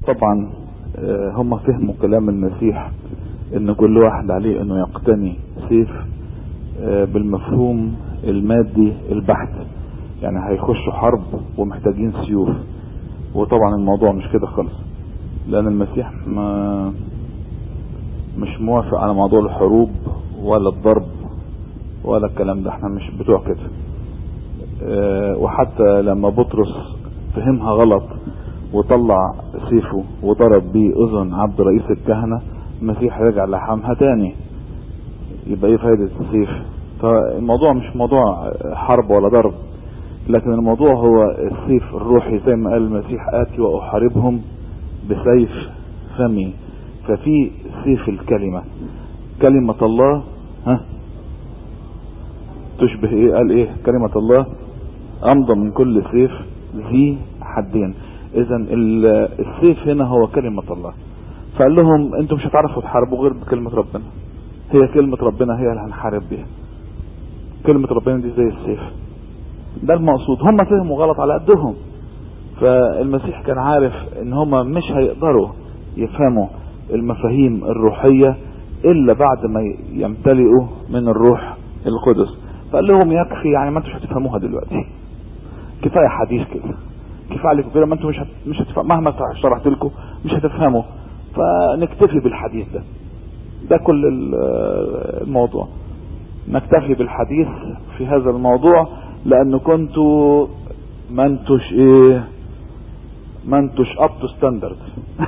طبعا آه، هم فهموا كلام المسيح ان كل واحد عليه انه يقتني سيف آه، بالمفهوم المادي البحت يعني هيخشوا حرب ومحتاجين سيوف وطبعا الموضوع مش كده خالص لان المسيح ما مش موافق على موضوع الحروب ولا الضرب ولا الكلام ده احنا مش بتوع كده اه وحتى لما بطرس فهمها غلط وطلع سيفه وضرب بيه اذن عبد رئيس الكهنة المسيح رجع لحمها تاني يبقى ايه فايدة السيف فالموضوع مش موضوع حرب ولا ضرب لكن الموضوع هو السيف الروحي زي ما قال المسيح اتي واحاربهم بسيف فمي ففي سيف الكلمة كلمة الله ها تشبه ايه قال ايه كلمة الله امضى من كل سيف ذي حدين اذا السيف هنا هو كلمة الله فقال لهم انتم مش هتعرفوا تحاربوا غير بكلمة ربنا هي كلمة ربنا هي اللي هنحارب بيها كلمة ربنا دي زي السيف ده المقصود هم فهموا غلط على قدهم فالمسيح كان عارف ان هم مش هيقدروا يفهموا المفاهيم الروحية الا بعد ما يمتلئوا من الروح القدس فقال لهم يكفي يعني ما انتوش هتفهموها دلوقتي كفاية حديث كده كفاية عليكم كده ما انتوا مش هت... مش هتفهم مهما شرحت لكم مش هتفهموا فنكتفي بالحديث ده ده كل الموضوع نكتفي بالحديث في هذا الموضوع لان كنتوا ما انتوش ايه ما انتوش اب تو ستاندرد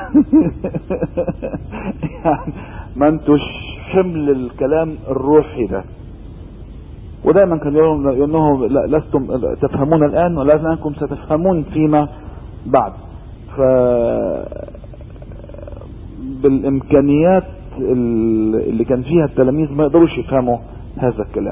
يعني ما انتوش حمل الكلام الروحي ده ودايما كان يقولون انه لستم تفهمون الان ولكنكم ستفهمون فيما بعد ف بالامكانيات اللي كان فيها التلاميذ ما يقدروش يفهموا هذا الكلام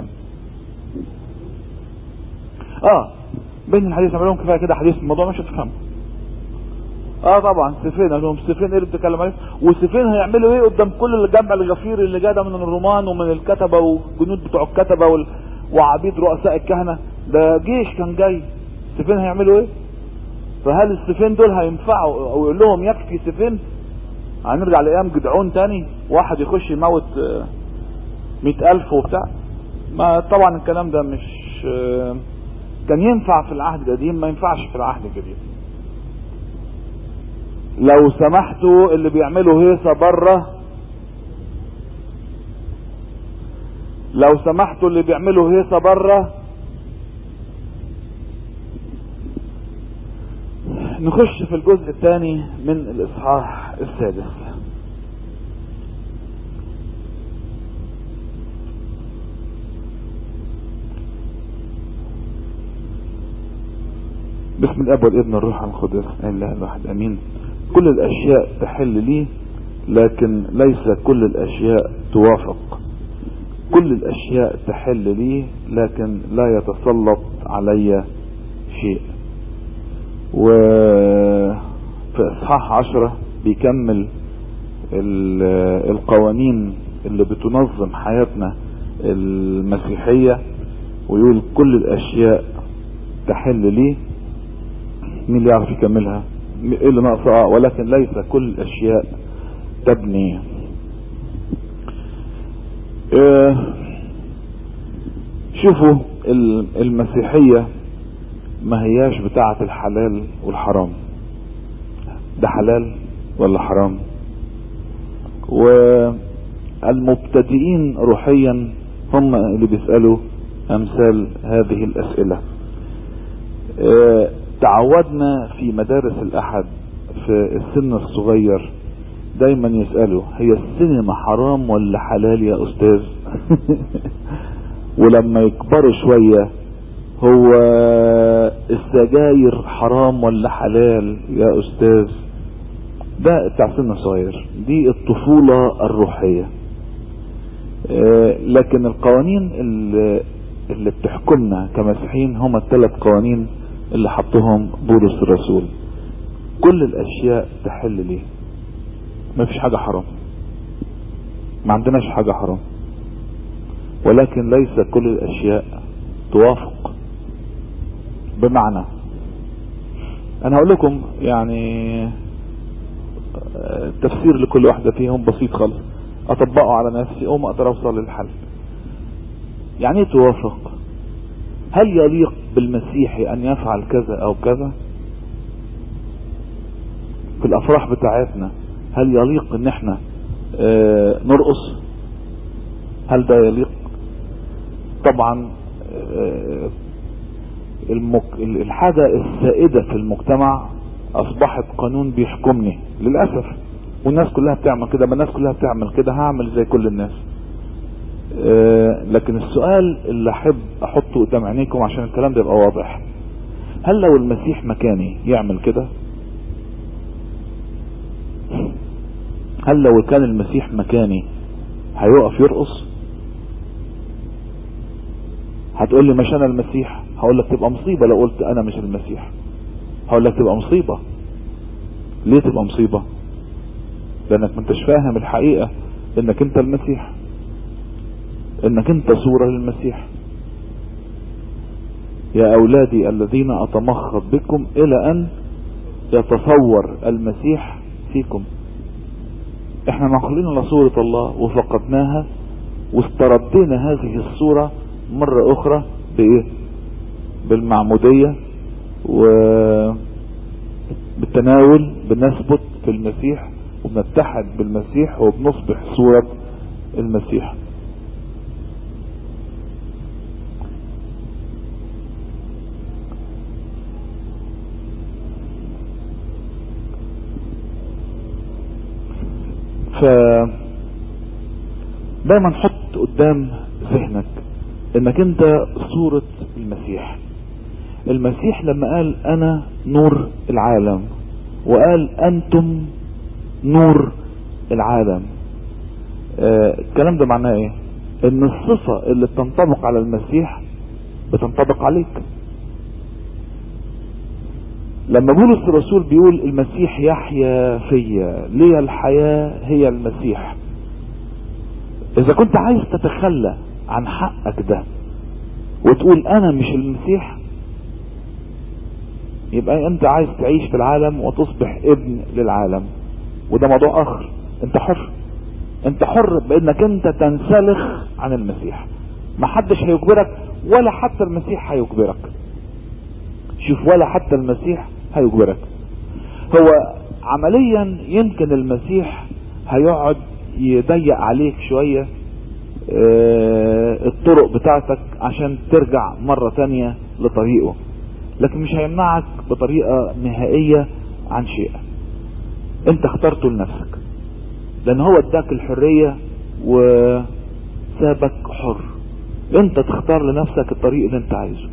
اه بين الحديث عملهم كفايه كده حديث الموضوع مش هتفهمه اه طبعا سيفين قال لهم سيفين ايه اللي بتتكلم عليه وسيفين هيعملوا ايه قدام كل الجمع الغفير اللي جاي ده من الرومان ومن الكتبه والجنود بتوع الكتبه وال... وعبيد رؤساء الكهنه ده جيش كان جاي سيفين هيعملوا ايه فهل السيفين دول هينفعوا او يقول لهم يكفي سيفين هنرجع لايام جدعون تاني واحد يخش يموت مئة الف وبتاع ما طبعا الكلام ده مش كان ينفع في العهد القديم ما ينفعش في العهد الجديد لو سمحتوا اللي بيعملوا هيصة بره لو سمحتوا اللي بيعملوا هيصة بره نخش في الجزء الثاني من الاصحاح السادس بسم الاب والابن والروح القدس اله الواحد امين كل الاشياء تحل لي لكن ليس كل الاشياء توافق كل الاشياء تحل لي لكن لا يتسلط علي شيء و في اصحاح عشرة بيكمل القوانين اللي بتنظم حياتنا المسيحية ويقول كل الاشياء تحل لي مين اللي يعرف يكملها ايه اللي ناقصه ولكن ليس كل الاشياء تبني اه شوفوا المسيحية ما هياش بتاعة الحلال والحرام ده حلال ولا حرام والمبتدئين روحيا هم اللي بيسألوا امثال هذه الاسئلة اه تعودنا في مدارس الاحد في السن الصغير دايما يسألوا هي السينما حرام ولا حلال يا استاذ ولما يكبروا شوية هو السجاير حرام ولا حلال يا استاذ ده بتاع سن صغير دي الطفولة الروحية اه لكن القوانين اللي, اللي بتحكمنا كمسيحيين هم الثلاث قوانين اللي حطهم بولس الرسول كل الاشياء تحل ليه ما فيش حاجة حرام ما عندناش حاجة حرام ولكن ليس كل الاشياء توافق بمعنى انا هقول لكم يعني التفسير لكل واحدة فيهم بسيط خالص اطبقه على نفسي او ما اقدر اوصل للحل يعني ايه توافق هل يليق بالمسيح ان يفعل كذا او كذا في الافراح بتاعتنا هل يليق ان احنا اه نرقص هل ده يليق طبعا اه المك... الحاجة السائدة في المجتمع اصبحت قانون بيحكمني للأسف والناس كلها بتعمل كده ما الناس كلها بتعمل كده هعمل زي كل الناس اه لكن السؤال اللي احب احطه قدام عينيكم عشان الكلام ده يبقى واضح هل لو المسيح مكاني يعمل كده هل لو كان المسيح مكاني هيقف يرقص هتقول لي مش انا المسيح هقول لك تبقى مصيبة لو قلت انا مش المسيح هقول لك تبقى مصيبة ليه تبقى مصيبة لانك ما انتش فاهم الحقيقة انك انت المسيح انك انت صورة للمسيح يا اولادي الذين اتمخض بكم الى ان يتصور المسيح فيكم احنا معقولين على صورة الله وفقدناها واستردينا هذه الصورة مرة اخرى بايه بالمعمودية وبالتناول بنثبت في المسيح وبنتحد بالمسيح وبنصبح صورة المسيح ف دايما حط قدام ذهنك انك انت صورة المسيح المسيح لما قال انا نور العالم وقال انتم نور العالم آه الكلام ده معناه ايه ان الصفة اللي بتنطبق على المسيح بتنطبق عليك لما بولس الرسول بيقول المسيح يحيا فيا لي الحياة هي المسيح اذا كنت عايز تتخلى عن حقك ده وتقول انا مش المسيح يبقى انت عايز تعيش في العالم وتصبح ابن للعالم وده موضوع اخر انت حر انت حر بانك انت تنسلخ عن المسيح محدش هيجبرك ولا حتى المسيح هيجبرك شوف ولا حتى المسيح هيجبرك هو عمليا يمكن المسيح هيقعد يضيق عليك شوية اه الطرق بتاعتك عشان ترجع مرة تانية لطريقه لكن مش هيمنعك بطريقة نهائية عن شيء انت اخترته لنفسك لان هو اداك الحرية وسابك حر انت تختار لنفسك الطريق اللي انت عايزه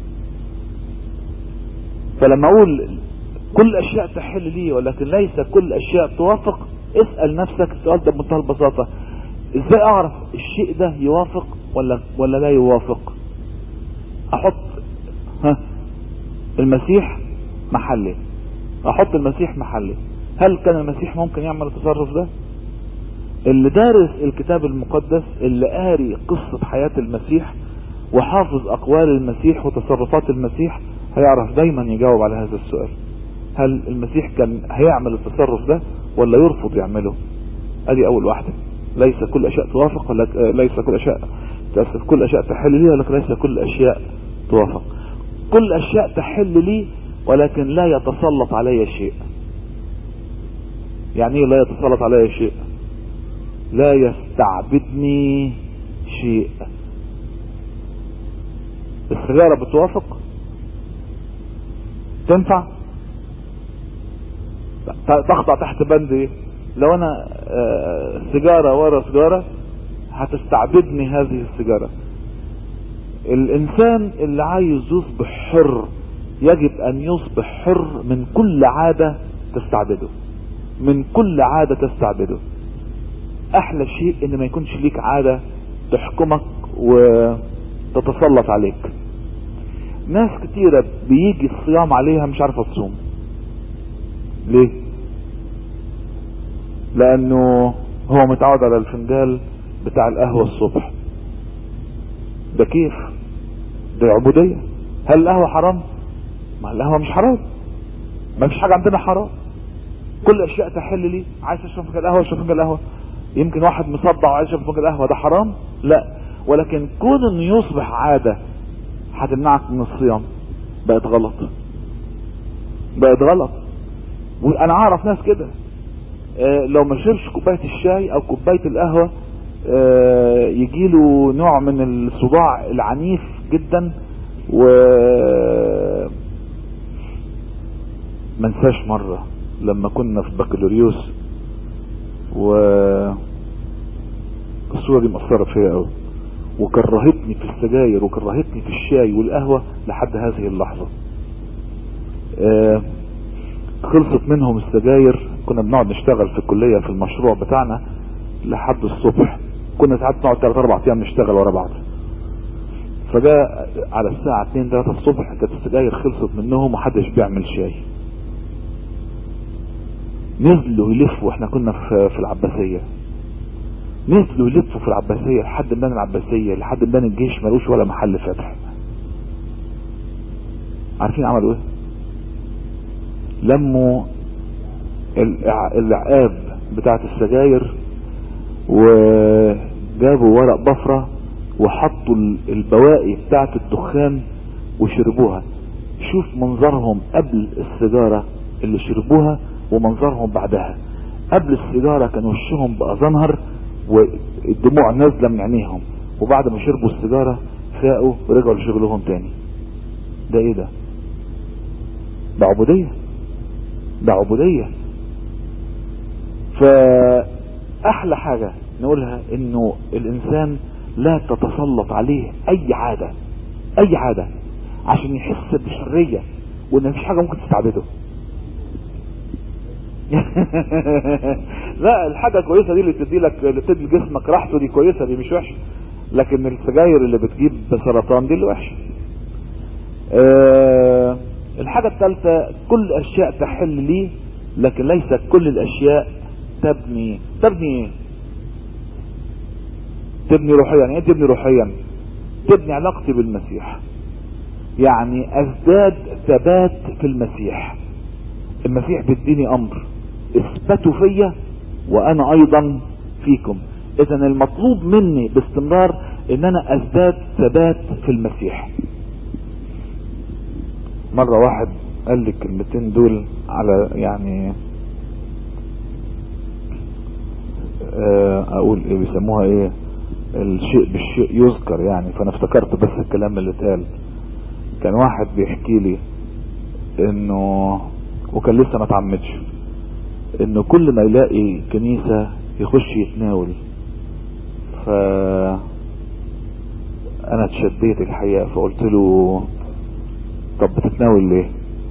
فلما اقول كل الاشياء تحل لي ولكن ليس كل الاشياء توافق اسأل نفسك السؤال ده بمنتهى البساطة ازاي اعرف الشيء ده يوافق ولا ولا لا يوافق احط ها المسيح محلي احط المسيح محلي هل كان المسيح ممكن يعمل التصرف ده اللي دارس الكتاب المقدس اللي قاري قصة حياة المسيح وحافظ اقوال المسيح وتصرفات المسيح هيعرف دايما يجاوب على هذا السؤال هل المسيح كان هيعمل التصرف ده ولا يرفض يعمله ادي اول واحدة ليس كل اشياء توافق ولا ليس كل اشياء تأسف كل اشياء تحل لي ولكن ليس كل اشياء توافق كل اشياء تحل لي ولكن لا يتسلط علي شيء يعني ايه لا يتسلط علي شيء لا يستعبدني شيء السيجارة بتوافق تنفع تخضع تحت بند ايه لو انا سيجارة ورا سيجارة هتستعبدني هذه السيجارة الانسان اللي عايز يصبح حر يجب ان يصبح حر من كل عادة تستعبده من كل عادة تستعبده احلى شيء ان ما يكونش ليك عادة تحكمك وتتسلط عليك ناس كتيرة بيجي الصيام عليها مش عارفة تصوم ليه لانه هو متعود على الفنجال بتاع القهوة الصبح ده كيف ده عبودية هل القهوة حرام ما القهوة مش حرام ما فيش حاجة عندنا حرام كل اشياء تحل لي عايز اشرب فنجان قهوه اشرب فنجان قهوه يمكن واحد مصدع وعايز يشرب فنجان قهوه ده حرام لا ولكن كون انه يصبح عاده هتمنعك من الصيام بقت غلط بقت غلط وانا اعرف ناس كده آه لو ما شربش كوبايه الشاي او كوبايه القهوه آه يجيله نوع من الصداع العنيف جدا و منساش مرة لما كنا في بكالوريوس و الصورة دي مأثرة فيا قوي وكرهتني في السجاير وكرهتني في الشاي والقهوة لحد هذه اللحظة آه خلصت منهم السجاير كنا بنقعد نشتغل في الكلية في المشروع بتاعنا لحد الصبح كنا ساعات نقعد 3 4 ايام نشتغل ورا بعض فجاء على الساعة 2 3 الصبح كانت السجاير خلصت منهم ومحدش بيعمل شاي نزلوا يلفوا احنا كنا في, في العباسية نزلوا يلفوا في العباسية لحد ميدان العباسية لحد ميدان الجيش ملوش ولا محل فاتح عارفين عملوا ايه لموا العقاب بتاعت السجاير وجابوا ورق بفرة وحطوا البواقي بتاعت الدخان وشربوها شوف منظرهم قبل السيجارة اللي شربوها ومنظرهم بعدها قبل السيجارة كان وشهم بقى زنهر والدموع نازلة من عينيهم وبعد ما شربوا السيجارة فاقوا ورجعوا لشغلهم تاني ده ايه ده ده عبودية ده عبودية فاحلى حاجة نقولها انه الانسان لا تتسلط عليه اي عادة اي عادة عشان يحس بحرية وان مفيش حاجة ممكن تستعبده لا الحاجة كويسة دي اللي تدي لك اللي تدي لجسمك راحته دي كويسة دي مش وحشة لكن السجاير اللي بتجيب سرطان دي اللي وحشة أه الحاجة الثالثة كل اشياء تحل لي لكن ليست كل الاشياء تبني تبني ايه تبني روحيا يعني ايه تبني روحيا تبني علاقتي بالمسيح يعني ازداد ثبات في المسيح المسيح بيديني امر اثبتوا فيا وانا ايضا فيكم اذا المطلوب مني باستمرار ان انا ازداد ثبات في المسيح مرة واحد قال لي الكلمتين دول على يعني اقول ايه بيسموها ايه الشيء بالشيء يذكر يعني فانا افتكرت بس الكلام اللي اتقال كان واحد بيحكي لي انه وكان لسه ما اتعمدش انه كل ما يلاقي كنيسة يخش يتناول ف انا اتشديت الحقيقة فقلت له طب بتتناول ليه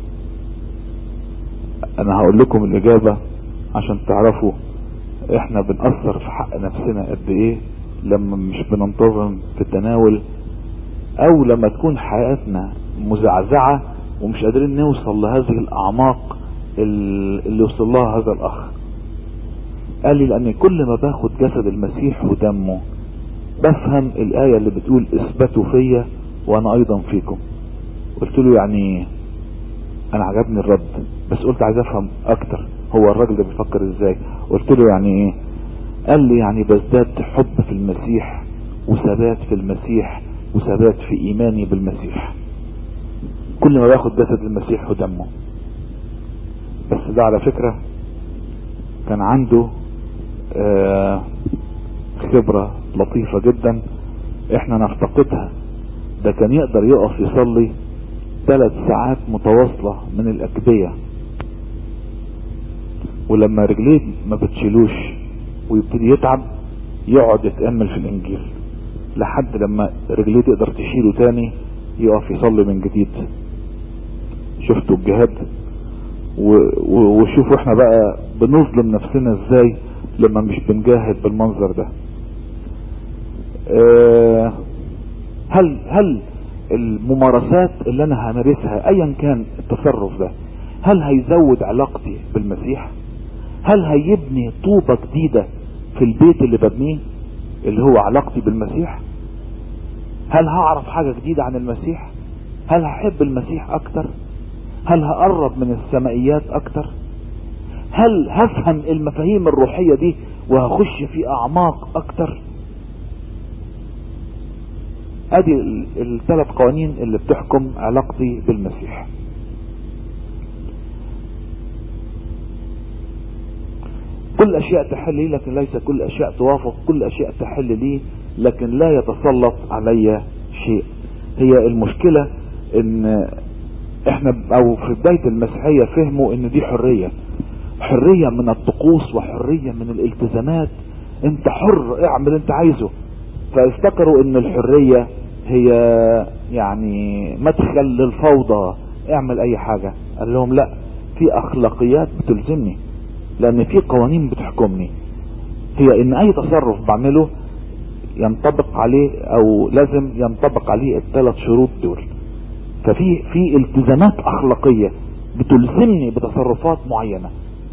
انا هقول لكم الاجابة عشان تعرفوا احنا بنأثر في حق نفسنا قد ايه لما مش بننتظم في التناول او لما تكون حياتنا مزعزعة ومش قادرين نوصل لهذه الاعماق اللي وصل لها هذا الاخ قال لي لان كل ما باخد جسد المسيح ودمه بفهم الاية اللي بتقول اثبتوا فيا وانا ايضا فيكم قلت له يعني انا عجبني الرد بس قلت عايز افهم اكتر هو الراجل ده بيفكر ازاي قلت له يعني ايه قال لي يعني بزداد حب في المسيح وثبات في المسيح وثبات في ايماني بالمسيح كل ما باخد جسد المسيح ودمه بس ده على فكرة كان عنده آه خبرة لطيفة جدا احنا نفتقدها ده كان يقدر يقف يصلي ثلاث ساعات متواصلة من الأكبية ولما رجليه ما بتشيلوش ويبتدي يتعب يقعد يتأمل في الإنجيل لحد لما رجليه تقدر تشيله تاني يقف يصلي من جديد شفتوا الجهاد وشوفوا احنا بقى بنظلم نفسنا ازاي لما مش بنجاهد بالمنظر ده اه هل هل الممارسات اللي انا همارسها ايا كان التصرف ده هل هيزود علاقتي بالمسيح هل هيبني طوبة جديدة في البيت اللي ببنيه اللي هو علاقتي بالمسيح هل هعرف حاجة جديدة عن المسيح هل هحب المسيح اكتر هل هقرب من السمائيات اكتر هل هفهم المفاهيم الروحية دي وهخش في اعماق اكتر ادي الثلاث قوانين اللي بتحكم علاقتي بالمسيح كل اشياء تحل لي لكن ليس كل اشياء توافق كل اشياء تحل لي لكن لا يتسلط علي شيء هي المشكلة ان احنا او في بداية المسيحية فهموا ان دي حرية حرية من الطقوس وحرية من الالتزامات انت حر اعمل انت عايزه فافتكروا ان الحرية هي يعني مدخل للفوضى اعمل اي حاجة قال لهم لا في اخلاقيات بتلزمني لان في قوانين بتحكمني هي ان اي تصرف بعمله ينطبق عليه او لازم ينطبق عليه الثلاث شروط دول ففي في التزامات اخلاقية بتلزمني بتصرفات معينة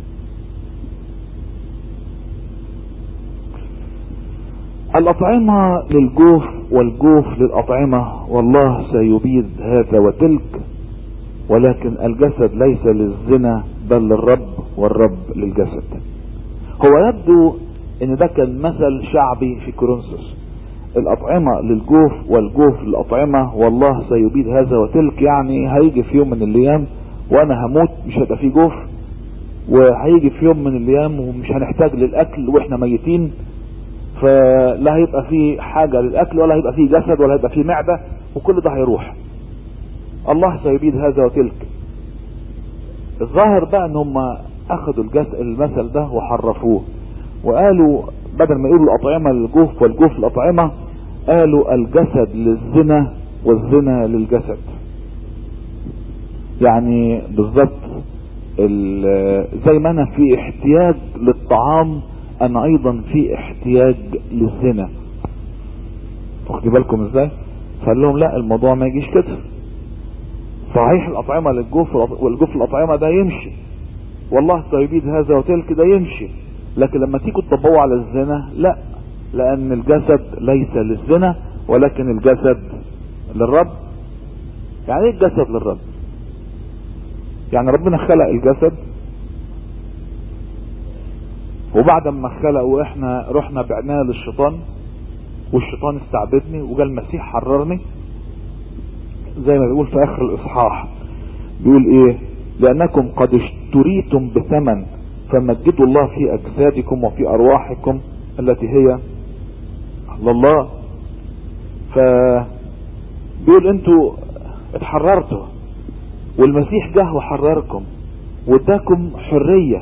الأطعمة للجوف والجوف للأطعمة والله سيبيد هذا وتلك ولكن الجسد ليس للزنا بل للرب والرب للجسد هو يبدو ان ده كان مثل شعبي في كورنثوس الأطعمة للجوف والجوف للأطعمة والله سيبيد هذا وتلك يعني هيجي في يوم من الأيام وأنا هموت مش هيبقى فيه جوف وهيجي في يوم من الأيام ومش هنحتاج للأكل وإحنا ميتين فلا هيبقى فيه حاجة للأكل ولا هيبقى فيه جسد ولا هيبقى فيه معدة وكل ده هيروح الله سيبيد هذا وتلك الظاهر بقى ان هم اخذوا الجسد المثل ده وحرفوه وقالوا بدل ما يقولوا الأطعمة للجوف والجوف للأطعمة قالوا الجسد للزنا والزنا للجسد يعني بالظبط زي ما انا في احتياج للطعام انا ايضا في احتياج للزنا واخدي بالكم ازاي فقال لهم لا الموضوع ما يجيش كده صحيح الاطعمة للجوف والجوف الاطعمة ده يمشي والله سيبيد هذا وتلك ده يمشي لكن لما تيجوا تطبقوا على الزنا لا لان الجسد ليس للزنا ولكن الجسد للرب يعني ايه الجسد للرب يعني ربنا خلق الجسد وبعد ما خلقه احنا رحنا بعناه للشيطان والشيطان استعبدني وجا المسيح حررني زي ما بيقول في اخر الاصحاح بيقول ايه لانكم قد اشتريتم بثمن فمجدوا الله في اجسادكم وفي ارواحكم التي هي لله ف بيقول انتوا اتحررتوا والمسيح جه وحرركم واداكم حرية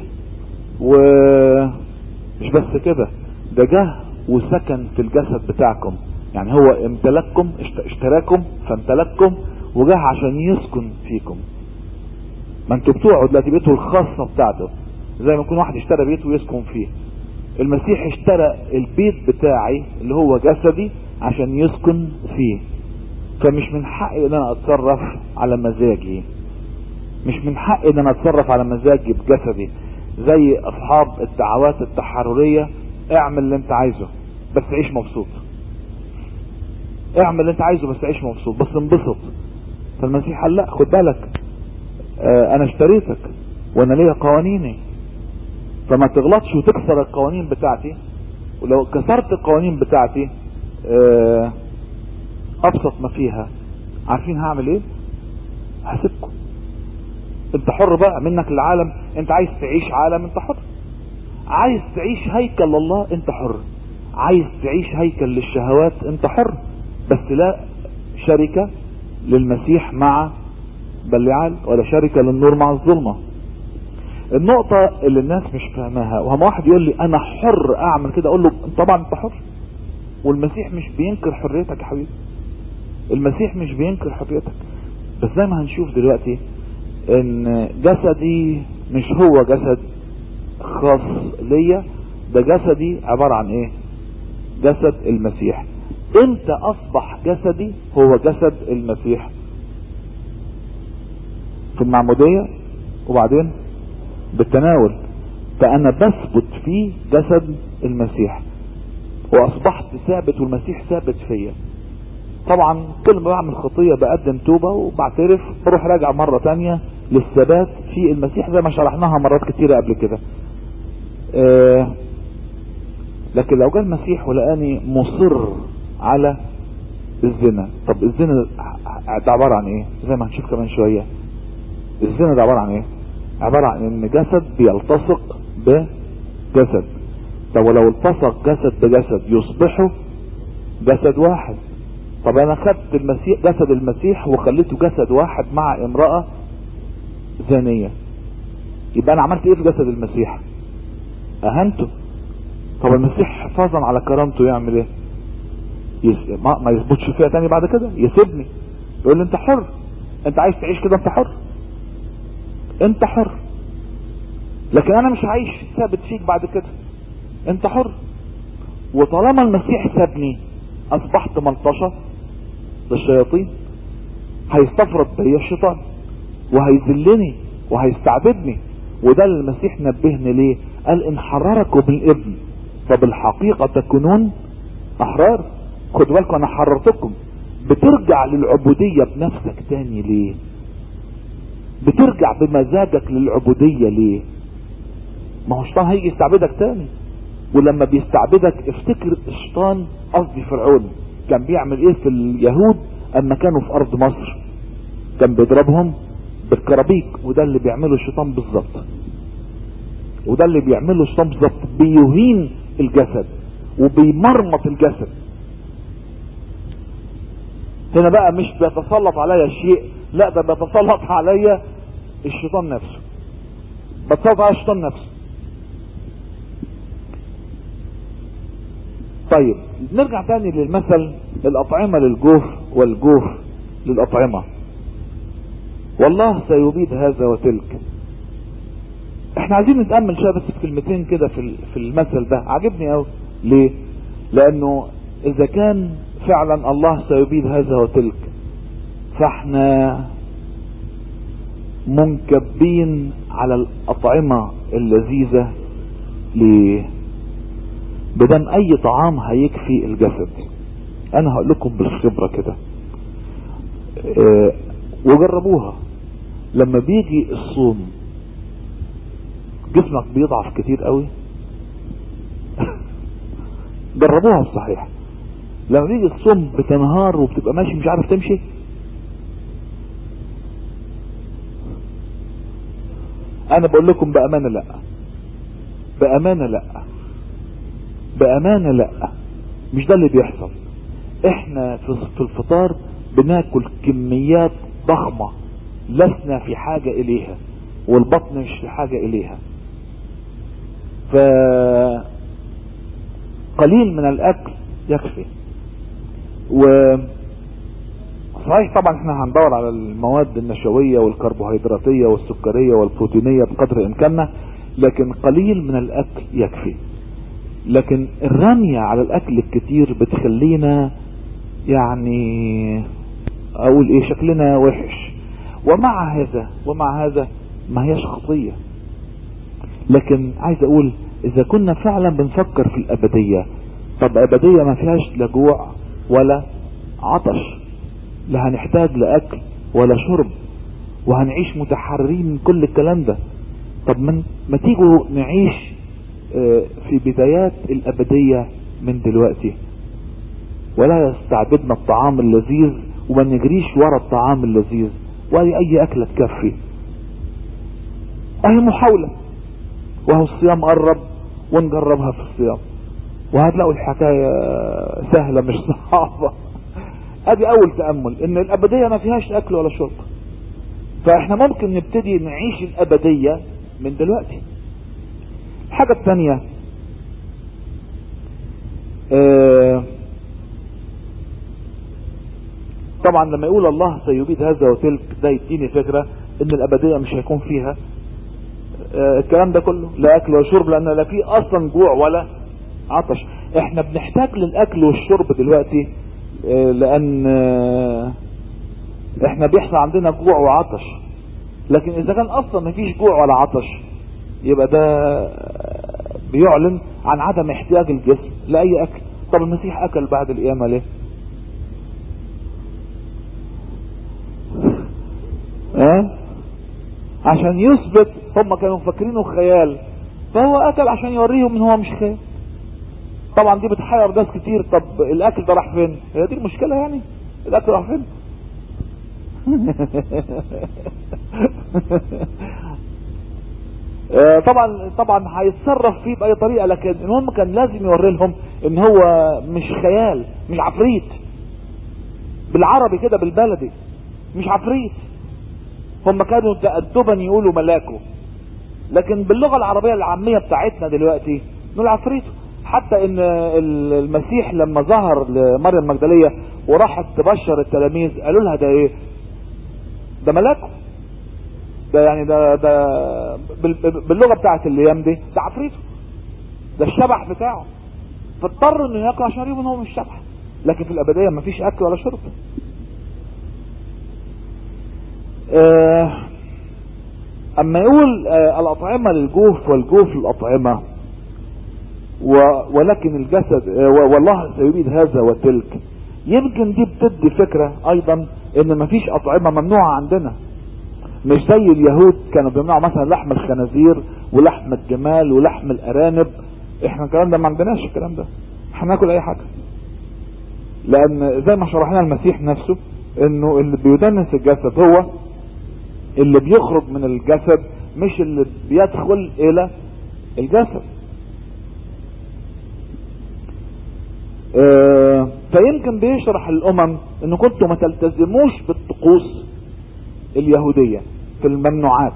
ومش بس كده ده جه وسكن في الجسد بتاعكم يعني هو امتلككم اشتراكم فامتلككم وجه عشان يسكن فيكم ما انتوا بتوعوا دلوقتي بيته الخاصة بتاعته زي ما يكون واحد اشترى بيت ويسكن فيه المسيح اشترى البيت بتاعي اللي هو جسدي عشان يسكن فيه فمش من حقي ان انا اتصرف على مزاجي مش من حقي ان انا اتصرف على مزاجي بجسدي زي اصحاب الدعوات التحررية اعمل اللي انت عايزه بس عيش مبسوط اعمل اللي انت عايزه بس عيش مبسوط بس انبسط فالمسيح قال لا خد بالك اه انا اشتريتك وانا ليا قوانيني فما تغلطش وتكسر القوانين بتاعتي ولو كسرت القوانين بتاعتي اه ابسط ما فيها عارفين هعمل ايه هسيبكم انت حر بقى منك للعالم انت عايز تعيش عالم انت حر عايز تعيش هيكل لله انت حر عايز تعيش هيكل للشهوات انت حر بس لا شركة للمسيح مع بلعال ولا شركة للنور مع الظلمة النقطة اللي الناس مش فاهماها وهم واحد يقول لي انا حر اعمل كده اقول له طبعا انت حر والمسيح مش بينكر حريتك يا حبيبي المسيح مش بينكر حريتك بس زي ما هنشوف دلوقتي ان جسدي مش هو جسد خاص ليا ده جسدي عبارة عن ايه جسد المسيح امتى اصبح جسدي هو جسد المسيح في المعمودية وبعدين بالتناول فانا بثبت في جسد المسيح واصبحت ثابت والمسيح ثابت فيا طبعا كل ما بعمل خطية بقدم توبة وبعترف بروح راجع مرة تانية للثبات في المسيح زي ما شرحناها مرات كتيرة قبل كده آه لكن لو جاء المسيح ولقاني مصر على الزنا طب الزنا ده عبارة عن ايه زي ما هنشوف كمان شوية الزنا ده عبارة عن ايه عبارة عن ان جسد بيلتصق بجسد طب ولو التصق جسد بجسد يصبحوا جسد واحد طب انا خدت المسيح جسد المسيح وخليته جسد واحد مع امرأة زانية يبقى انا عملت ايه في جسد المسيح اهنته طب المسيح حفاظا على كرامته يعمل ايه يس... ما, ما يثبتش فيها تاني بعد كده يسيبني يقول لي انت حر انت عايز تعيش كده انت حر انت حر لكن انا مش عايش ثابت فيك بعد كده انت حر وطالما المسيح سابني اصبحت ملطشة للشياطين هيستفرد بيا الشيطان وهيذلني وهيستعبدني وده اللي المسيح نبهني ليه قال ان حرركم بالابن فبالحقيقة تكونون احرار خد بالكم انا حررتكم بترجع للعبودية بنفسك تاني ليه بترجع بمزاجك للعبودية ليه ما هو الشيطان هيجي يستعبدك تاني ولما بيستعبدك افتكر الشيطان قصدي فرعون كان بيعمل ايه في اليهود اما كانوا في ارض مصر كان بيضربهم بالكرابيك وده اللي بيعمله الشيطان بالظبط وده اللي بيعمله الشيطان بالظبط بيهين الجسد وبيمرمط الجسد هنا بقى مش بيتسلط عليا شيء لا ده بيتسلط عليا الشيطان نفسه بتسلط على الشيطان نفسه طيب نرجع تاني للمثل الأطعمة للجوف والجوف للأطعمة والله سيبيد هذا وتلك احنا عايزين نتأمل شوية بس في كلمتين كده في في المثل ده عجبني قوي ليه لانه اذا كان فعلا الله سيبيد هذا وتلك فاحنا منكبين على الأطعمة اللذيذة ليه بدم اي طعام هيكفي الجسد انا هقول لكم بالخبرة كده اه وجربوها لما بيجي الصوم جسمك بيضعف كتير قوي جربوها الصحيح لما بيجي الصوم بتنهار وبتبقى ماشي مش عارف تمشي انا بقول لكم بامانه لا بامانه لا بامانه لا مش ده اللي بيحصل احنا في الفطار بناكل كميات ضخمه لسنا في حاجه اليها والبطن مش في حاجه اليها ف قليل من الاكل يكفي و صحيح طبعا احنا هندور على المواد النشوية والكربوهيدراتية والسكرية والبروتينية بقدر امكاننا لكن قليل من الاكل يكفي لكن الرمية على الاكل الكتير بتخلينا يعني اقول ايه شكلنا وحش ومع هذا ومع هذا ما هيش خطية لكن عايز اقول اذا كنا فعلا بنفكر في الابدية طب ابدية ما فيهاش لا جوع ولا عطش لا هنحتاج لاكل ولا شرب وهنعيش متحررين من كل الكلام ده طب من ما تيجوا نعيش في بدايات الابدية من دلوقتي ولا يستعبدنا الطعام اللذيذ وما نجريش ورا الطعام اللذيذ ولا اي اكلة تكفي اهي محاولة وهو الصيام قرب ونجربها في الصيام وهتلاقوا الحكاية سهلة مش صعبة ادي اول تأمل ان الابدية ما فيهاش اكل ولا شرب فاحنا ممكن نبتدي نعيش الابدية من دلوقتي الحاجة الثانية اه طبعا لما يقول الله سيبيد هذا وتلك ده يديني فكرة ان الابدية مش هيكون فيها اه الكلام ده كله لا اكل ولا شرب لان لا فيه اصلا جوع ولا عطش احنا بنحتاج للاكل والشرب دلوقتي اه لان اه احنا بيحصل عندنا جوع وعطش لكن اذا كان اصلا مفيش جوع ولا عطش يبقى ده بيعلن عن عدم احتياج الجسم لاي اكل طب المسيح اكل بعد القيامة ليه اه عشان يثبت هم كانوا فاكرينه خيال فهو اكل عشان يوريهم ان هو مش خيال طبعا دي بتحير ناس كتير طب الاكل ده راح فين هي دي المشكله يعني الاكل راح فين آه، طبعا طبعا هيتصرف فيه باي طريقه لكن المهم كان لازم يوري لهم ان هو مش خيال مش عفريت بالعربي كده بالبلدي مش عفريت هم كانوا تأدبا يقولوا ملاكه لكن باللغة العربية العامية بتاعتنا دلوقتي نقول عفريت حتى ان المسيح لما ظهر لمريم المجدلية وراحت تبشر التلاميذ قالوا لها ده ايه ده ملاكه ده يعني ده ده باللغة بتاعت الايام دي ده عفريته ده الشبح بتاعه فاضطر انه ياكل عشان يريهم ان هو مش شبح لكن في الابدية مفيش اكل ولا شرب آه اما يقول آه الاطعمة للجوف والجوف للاطعمة ولكن الجسد آه والله سيريد هذا وتلك يمكن دي بتدي فكرة ايضا ان مفيش اطعمة ممنوعة عندنا مش زي اليهود كانوا بيمنعوا مثلا لحم الخنازير ولحم الجمال ولحم الارانب احنا الكلام ده ما عندناش الكلام ده احنا ناكل اي حاجة لان زي ما شرحنا المسيح نفسه انه اللي بيدنس الجسد هو اللي بيخرج من الجسد مش اللي بيدخل الى الجسد اه فيمكن بيشرح الامم ان كنتوا ما تلتزموش بالطقوس اليهودية في الممنوعات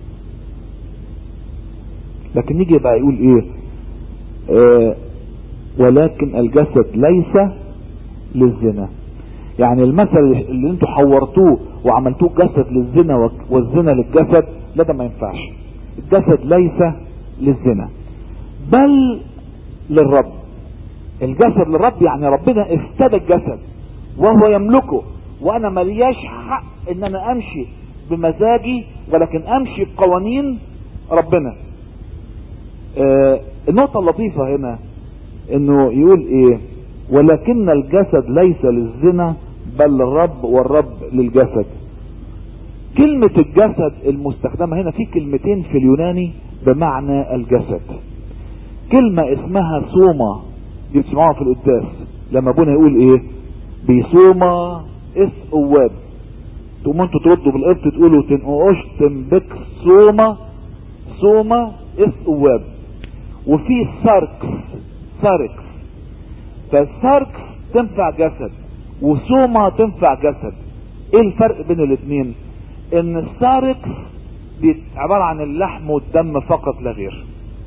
لكن نيجي بقى يقول ايه اه ولكن الجسد ليس للزنا يعني المثل اللي انتوا حورتوه وعملتوه جسد للزنا والزنا للجسد لا ده ما ينفعش الجسد ليس للزنا بل للرب الجسد للرب يعني ربنا افتدى الجسد وهو يملكه وانا ملياش حق ان انا امشي بمزاجي ولكن امشي بقوانين ربنا آه النقطة اللطيفة هنا انه يقول ايه ولكن الجسد ليس للزنا بل للرب والرب للجسد كلمة الجسد المستخدمة هنا في كلمتين في اليوناني بمعنى الجسد كلمة اسمها صومة دي بتسمعوها في القداس لما ابونا يقول ايه بيصومة اس اواب تقوموا انتوا تردوا بالقبط تقولوا تنقوش تنبك صومة صومة اس اواب وفي ساركس ساركس فالساركس تنفع جسد وسومة تنفع جسد ايه الفرق بين الاثنين ان الساركس عبارة عن اللحم والدم فقط لا غير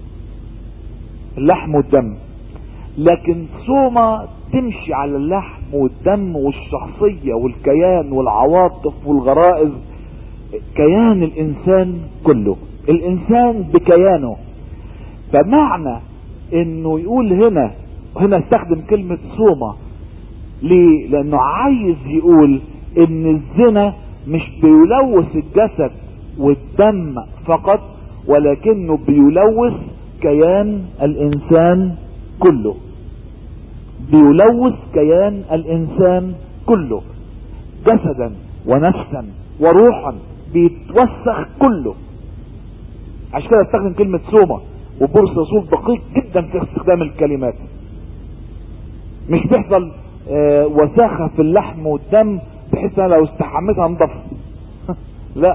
اللحم والدم لكن سومة تمشي على اللحم والدم والشخصية والكيان والعواطف والغرائز كيان الانسان كله الانسان بكيانه فمعنى انه يقول هنا هنا استخدم كلمة صومة ليه لانه عايز يقول ان الزنا مش بيلوث الجسد والدم فقط ولكنه بيلوث كيان الانسان كله بيلوث كيان الانسان كله جسدا ونفسا وروحا بيتوسخ كله عشان كده استخدم كلمة صومة وبولس رسول دقيق جدا في استخدام الكلمات مش بيحصل آه وساخة في اللحم والدم بحيث انا لو استحميتها انضف لا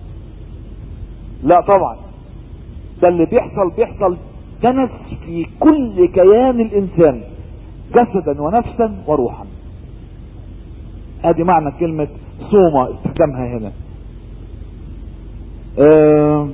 لا طبعا ده اللي بيحصل بيحصل دنس في كل كيان الانسان جسدا ونفسا وروحا ادي معنى كلمة صومة استخدامها هنا آه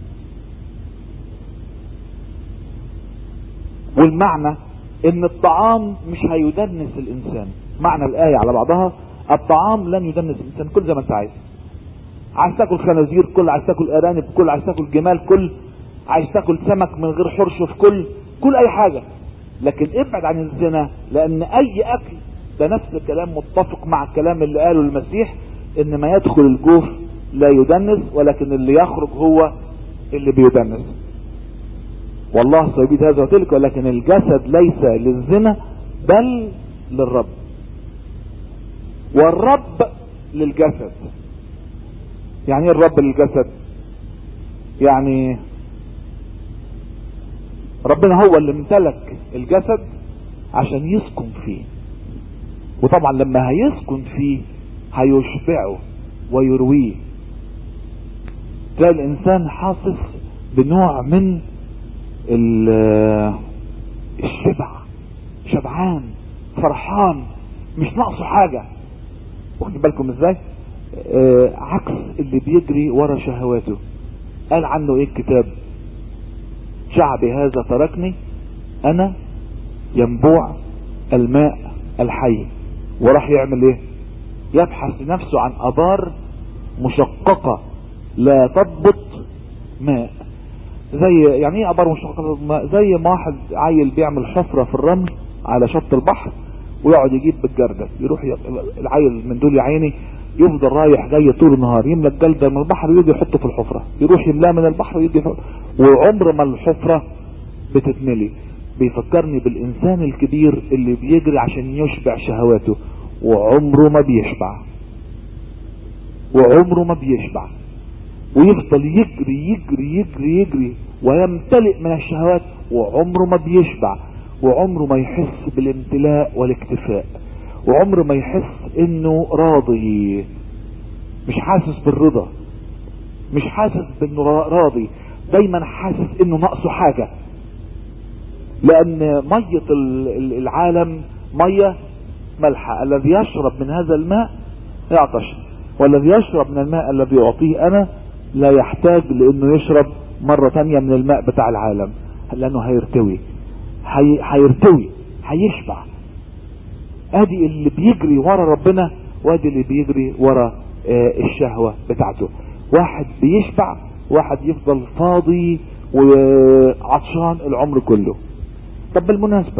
والمعنى ان الطعام مش هيدنس الانسان معنى الاية على بعضها الطعام لن يدنس الانسان كل زي ما انت عايز عايز تاكل خنازير كل عايز تاكل ارانب كل عايز تاكل جمال كل عايز تاكل سمك من غير حرش في كل كل اي حاجة لكن ابعد عن الزنا لان اي اكل ده نفس الكلام متفق مع الكلام اللي قاله المسيح ان ما يدخل الجوف لا يدنس ولكن اللي يخرج هو اللي بيدنس والله سيبيد هذا وتلك ولكن الجسد ليس للزنا بل للرب والرب للجسد يعني ايه الرب للجسد يعني ربنا هو اللي امتلك الجسد عشان يسكن فيه وطبعا لما هيسكن فيه هيشبعه ويرويه تلاقي الانسان حاسس بنوع من الشبع شبعان فرحان مش ناقصه حاجة واخدين بالكم ازاي آه عكس اللي بيجري ورا شهواته قال عنه ايه الكتاب شعبي هذا تركني انا ينبوع الماء الحي وراح يعمل ايه يبحث لنفسه عن ابار مشققة لا تضبط ماء زي يعني ايه ابار مشققة ماء زي ما واحد عيل بيعمل حفرة في الرمل على شط البحر ويقعد يجيب بالجردل يروح ي... العيل من دول يا عيني يفضل رايح جاي طول النهار يملى الجلدة من البحر ويجي يحطه في الحفرة يروح يملاه من البحر ويجي يحطه وعمر ما الحفرة بتتملي بيفكرني بالانسان الكبير اللي بيجري عشان يشبع شهواته وعمره ما بيشبع وعمره ما بيشبع ويفضل يجري يجري يجري يجري ويمتلئ من الشهوات وعمره ما بيشبع وعمره ما يحس بالامتلاء والاكتفاء وعمره ما يحس انه راضي مش حاسس بالرضا مش حاسس بانه راضي دايما حاسس انه ناقصه حاجة لان مية العالم مية ملحة الذي يشرب من هذا الماء يعطش والذي يشرب من الماء الذي يعطيه انا لا يحتاج لانه يشرب مرة تانية من الماء بتاع العالم لانه هيرتوي هي... هيرتوي هيشبع ادي اللي بيجري ورا ربنا وادي اللي بيجري ورا آه الشهوة بتاعته واحد بيشبع واحد يفضل فاضي وعطشان العمر كله طب بالمناسبة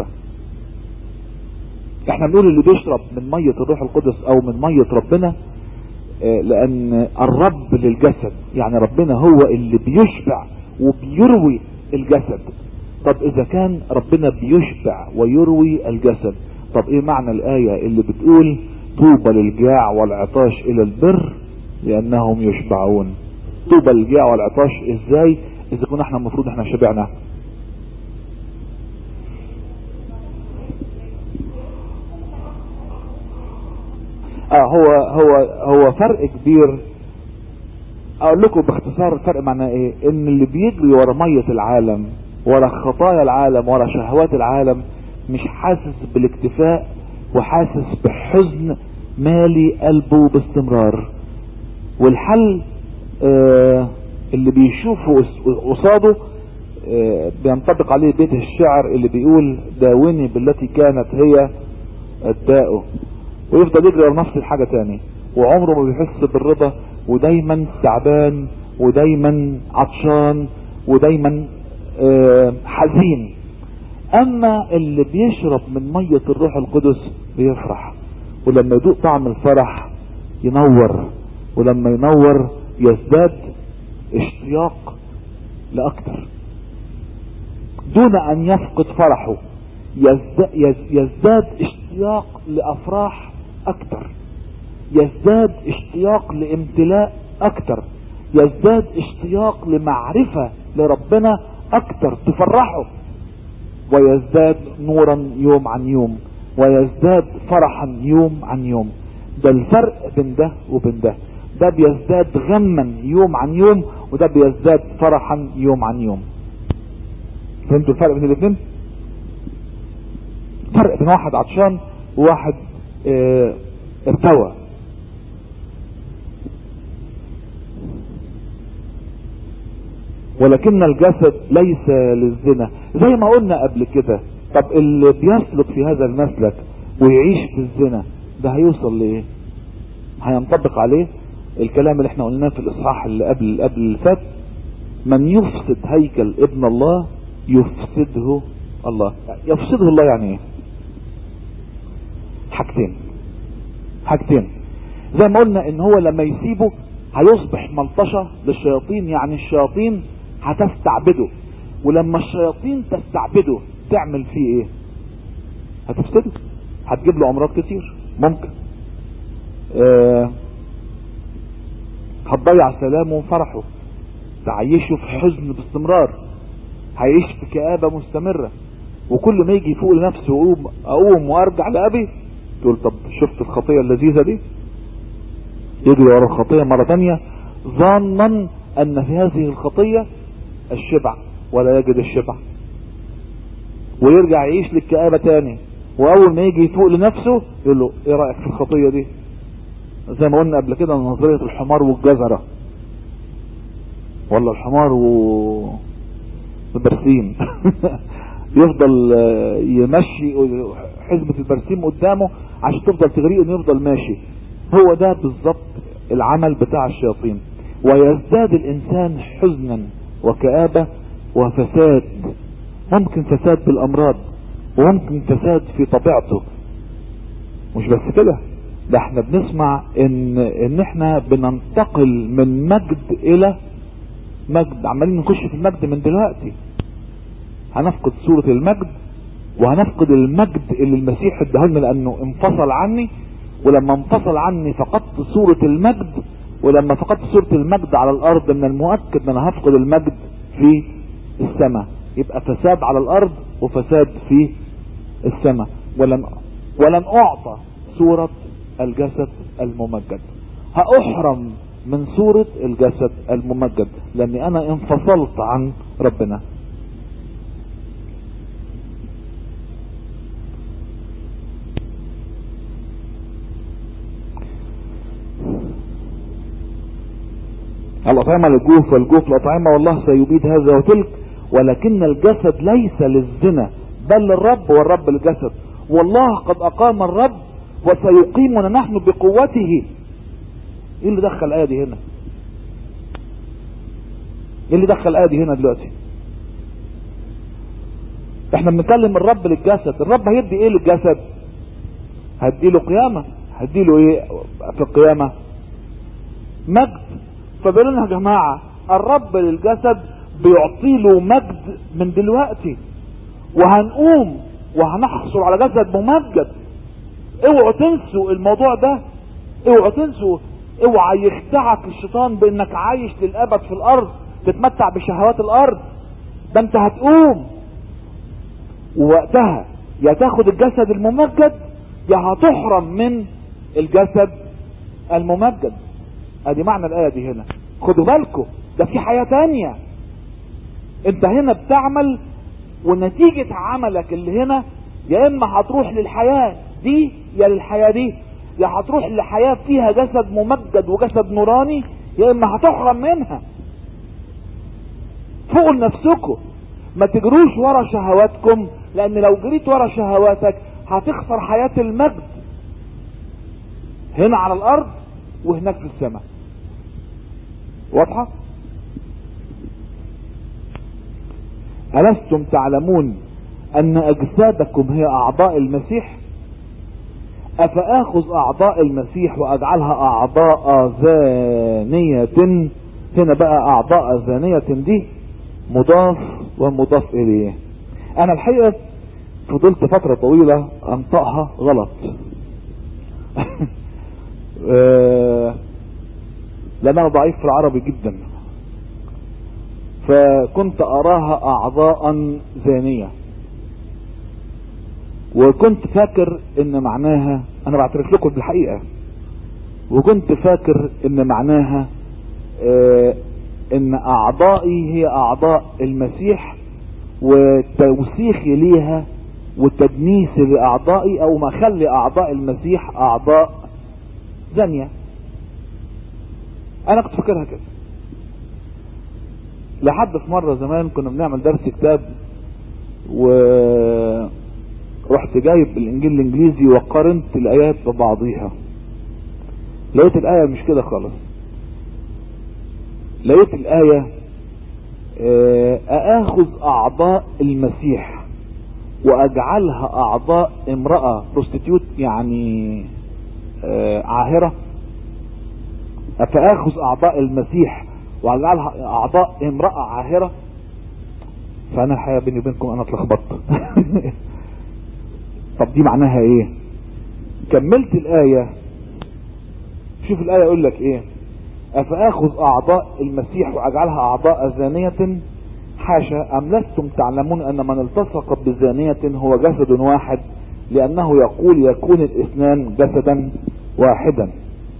احنا بنقول اللي بيشرب من مية الروح القدس او من مية ربنا آه لان الرب للجسد يعني ربنا هو اللي بيشبع وبيروي الجسد طب اذا كان ربنا بيشبع ويروي الجسد طب ايه معنى الاية اللي بتقول طوبى للجاع والعطاش الى البر لانهم يشبعون طوبى للجاع والعطاش ازاي اذا كنا احنا المفروض احنا شبعنا اه هو هو هو فرق كبير اقول لكم باختصار الفرق معناه ايه ان اللي بيجري ورا مية العالم ورا خطايا العالم ورا شهوات العالم مش حاسس بالاكتفاء وحاسس بحزن مالي قلبه باستمرار والحل آه اللي بيشوفه قصاده آه بينطبق عليه بيت الشعر اللي بيقول داوني بالتي كانت هي الداء ويفضل يجري ورا نفس الحاجة تاني وعمره ما بيحس بالرضا ودايما تعبان ودايما عطشان ودايما آه حزين اما اللي بيشرب من مية الروح القدس بيفرح ولما يدوق طعم الفرح ينور ولما ينور يزداد اشتياق لاكتر دون ان يفقد فرحه يزداد, يزداد اشتياق لافراح اكتر يزداد اشتياق لامتلاء اكتر يزداد اشتياق لمعرفة لربنا اكتر تفرحه ويزداد نورا يوم عن يوم ويزداد فرحا يوم عن يوم ده الفرق بين ده وبين ده ده بيزداد غما يوم عن يوم وده بيزداد فرحا يوم عن يوم فهمتوا الفرق بين الاثنين فرق بين واحد عطشان وواحد اه ارتوى ولكن الجسد ليس للزنا زي ما قلنا قبل كده طب اللي بيسلك في هذا المسلك ويعيش في الزنا ده هيوصل لايه هينطبق عليه الكلام اللي احنا قلناه في الاصحاح اللي قبل قبل اللي فات من يفسد هيكل ابن الله يفسده الله يفسده الله يعني ايه حاجتين حاجتين زي ما قلنا ان هو لما يسيبه هيصبح ملطشة للشياطين يعني الشياطين هتستعبده ولما الشياطين تستعبده تعمل فيه ايه هتفسده هتجيب له امراض كتير ممكن آه هتضيع سلامه وفرحه تعيشه في حزن باستمرار هيعيش في كآبة مستمرة وكل ما يجي يفوق لنفسه ويقوم اقوم وارجع لابي تقول طب شفت الخطية اللذيذة دي يجري ورا الخطية مرة تانية ظانا ان في هذه الخطية الشبع ولا يجد الشبع ويرجع يعيش للكآبة تاني واول ما يجي يفوق لنفسه يقول له ايه رأيك في الخطية دي زي ما قلنا قبل كده نظرية الحمار والجزرة ولا الحمار و البرسيم يفضل يمشي حزمة البرسيم قدامه عشان تفضل تغريه انه يفضل ماشي هو ده بالظبط العمل بتاع الشياطين ويزداد الانسان حزنا وكآبة وفساد ممكن فساد بالامراض وممكن فساد في طبيعته مش بس كده ده احنا بنسمع ان ان احنا بننتقل من مجد الى مجد عمالين نخش في المجد من دلوقتي هنفقد صورة المجد وهنفقد المجد اللي المسيح ادهلنا لانه انفصل عني ولما انفصل عني فقدت صورة المجد ولما فقدت صورة المجد على الارض من المؤكد ان انا هفقد المجد في السماء يبقى فساد على الارض وفساد في السماء ولن ولن اعطى صورة الجسد الممجد هاحرم من صورة الجسد الممجد لاني انا انفصلت عن ربنا الأطعمة للجوف والجوف الأطعمة والله سيبيد هذا وتلك ولكن الجسد ليس للزنا بل للرب والرب الجسد والله قد أقام الرب وسيقيمنا نحن بقوته ايه اللي دخل الآية دي هنا ايه اللي دخل الآية دي هنا دلوقتي احنا بنتكلم الرب للجسد الرب هيدي ايه للجسد هدي له قيامة هدي له ايه في القيامة مجد فبيقولوا لنا يا جماعة الرب للجسد بيعطي له مجد من دلوقتي وهنقوم وهنحصل على جسد ممجد اوعوا تنسوا الموضوع ده اوعوا تنسوا اوعى يخدعك الشيطان بانك عايش للابد في الارض تتمتع بشهوات الارض ده انت هتقوم ووقتها يا تاخد الجسد الممجد يا هتحرم من الجسد الممجد ادي معنى الايه دي هنا خدوا بالكم ده في حياه تانية انت هنا بتعمل ونتيجة عملك اللي هنا يا اما هتروح للحياة دي يا للحياة دي يا هتروح لحياة فيها جسد ممجد وجسد نوراني يا اما هتحرم منها فوقوا لنفسكم ما تجروش ورا شهواتكم لان لو جريت ورا شهواتك هتخسر حياة المجد هنا على الارض وهناك في السماء واضحة ألستم تعلمون أن أجسادكم هي أعضاء المسيح أفآخذ أعضاء المسيح وأجعلها أعضاء زانية هنا بقى أعضاء زانية دي مضاف ومضاف إليه أنا الحقيقة فضلت فترة طويلة أنطقها غلط لأن أنا ضعيف في العربي جدا فكنت أراها أعضاء زانية وكنت فاكر ان معناها انا بعترف لكم بالحقيقة وكنت فاكر ان معناها اه ان اعضائي هي اعضاء المسيح وتوسيخي ليها وتدنيسي لاعضائي او ما خلي اعضاء المسيح اعضاء زانية انا كنت فاكرها كده لحد في مرة زمان كنا بنعمل درس كتاب و رحت جايب الانجيل الانجليزي وقارنت الايات ببعضيها لقيت الايه مش كده خالص لقيت الايه ااخذ اعضاء المسيح واجعلها اعضاء امراه بروستيتيوت يعني عاهره افاخذ اعضاء المسيح واجعلها اعضاء امراه عاهره فانا الحقيقه بيني وبينكم انا اتلخبطت طب دي معناها ايه كملت الآية شوف الآية يقول لك ايه افاخذ اعضاء المسيح واجعلها اعضاء زانية حاشا ام لستم تعلمون ان من التصق بزانية هو جسد واحد لانه يقول يكون الاثنان جسدا واحدا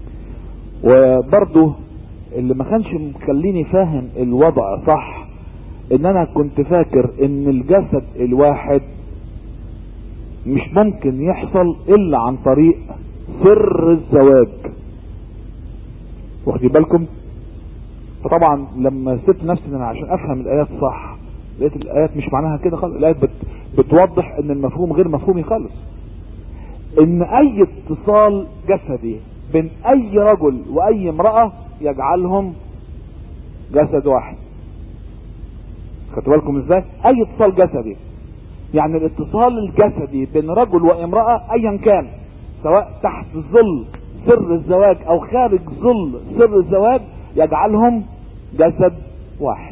وبرضه اللي ما كانش مخليني فاهم الوضع صح ان انا كنت فاكر ان الجسد الواحد مش ممكن يحصل الا عن طريق سر الزواج واخدين بالكم فطبعا لما سبت نفسي ان انا عشان افهم الايات صح لقيت الايات مش معناها كده خالص الايات بت بتوضح ان المفهوم غير مفهومي خالص ان اي اتصال جسدي بين اي رجل واي امرأة يجعلهم جسد واحد خدتوا بالكم ازاي اي اتصال جسدي يعني الاتصال الجسدي بين رجل وامرأة ايا كان سواء تحت ظل سر الزواج او خارج ظل سر الزواج يجعلهم جسد واحد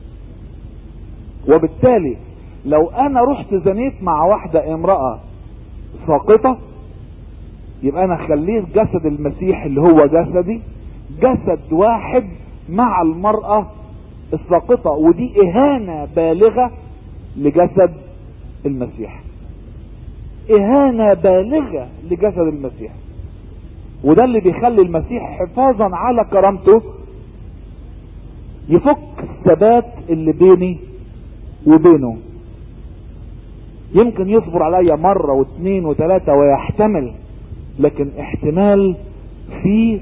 وبالتالي لو انا رحت زنيت مع واحدة امرأة ساقطة يبقى انا خليت جسد المسيح اللي هو جسدي جسد واحد مع المرأة الساقطة ودي اهانة بالغة لجسد المسيح اهانة بالغة لجسد المسيح وده اللي بيخلي المسيح حفاظا على كرامته يفك الثبات اللي بيني وبينه يمكن يصبر عليا مرة واثنين وثلاثة ويحتمل لكن احتمال في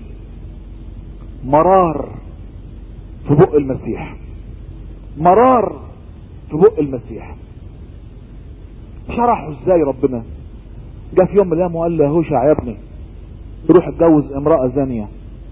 مرار في بق المسيح مرار في بق المسيح شرحه ازاي ربنا جاء في يوم من الايام وقال له يا هوشع يا ابني روح اتجوز امرأة زانية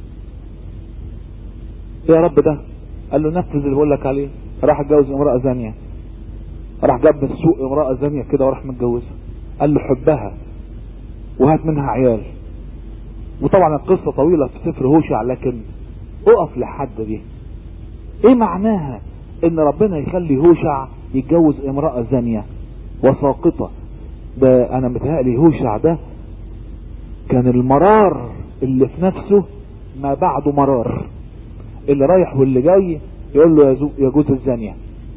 ايه يا رب ده قال له نفذ اللي بقول لك عليه راح اتجوز امرأة زانية راح جاب من السوق امرأة زانية كده وراح متجوزها قال له حبها وهات منها عيال وطبعا القصة طويلة في سفر هوشع لكن اقف لحد دي ايه معناها ان ربنا يخلي هوشع يتجوز امرأة زانية وساقطة ده انا متهيألي هوشع ده كان المرار اللي في نفسه ما بعده مرار اللي رايح واللي جاي يقول له يا جوز الزانية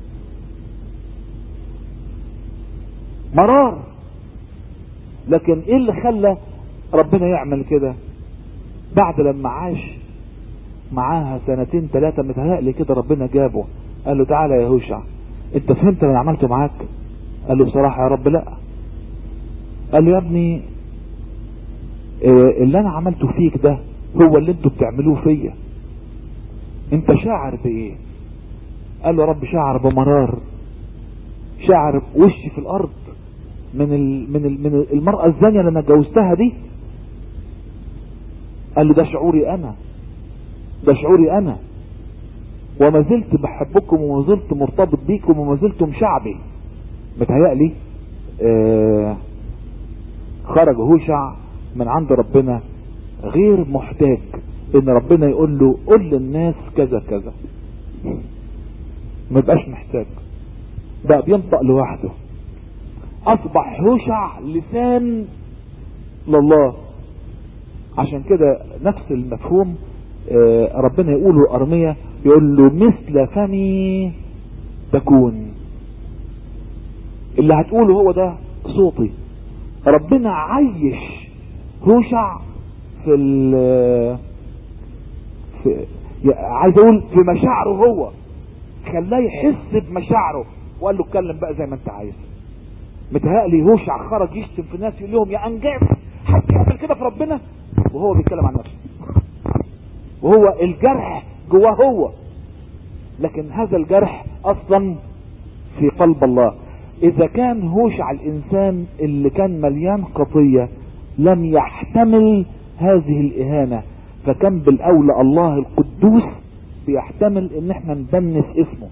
مرار لكن ايه اللي خلى ربنا يعمل كده بعد لما عاش معاها سنتين ثلاثة متهيألي كده ربنا جابه قال له تعالى يا هوشع انت فهمت اللي عملته معاك قال له بصراحة يا رب لا قال له يا ابني اللي انا عملته فيك ده هو اللي انتوا بتعملوه فيا انت شاعر بايه قال له يا رب شاعر بمرار شاعر وشي في الارض من ال من ال من المرأة الزانية اللي انا اتجوزتها دي قال له ده شعوري انا ده شعوري انا وما زلت بحبكم وما زلت مرتبط بيكم وما زلتم شعبي متهيألي آه خرج هوشع من عند ربنا غير محتاج ان ربنا يقول له قل للناس كذا كذا ما بقاش محتاج بقى بينطق لوحده اصبح هوشع لسان لله عشان كده نفس المفهوم آه ربنا يقوله ارمية يقول له مثل فمي تكون اللي هتقوله هو ده صوتي ربنا عيش هوشع في ال في عايز اقول في مشاعره هو خلاه يحس بمشاعره وقال له اتكلم بقى زي ما انت عايز متهيألي هوشع خرج يشتم في الناس يقول لهم يا انجاز حد يعمل كده في ربنا وهو بيتكلم عن نفسه وهو الجرح جواه هو لكن هذا الجرح اصلا في قلب الله اذا كان هوشع الانسان اللي كان مليان خطية لم يحتمل هذه الاهانة فكان بالاولى الله القدوس بيحتمل ان احنا ندنس اسمه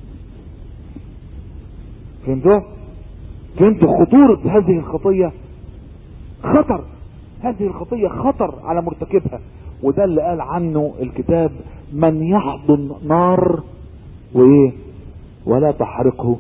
فهمتوا فهمتوا خطورة هذه الخطية خطر هذه الخطية خطر على مرتكبها وده اللي قال عنه الكتاب من يحضن نار وايه ولا تحرقه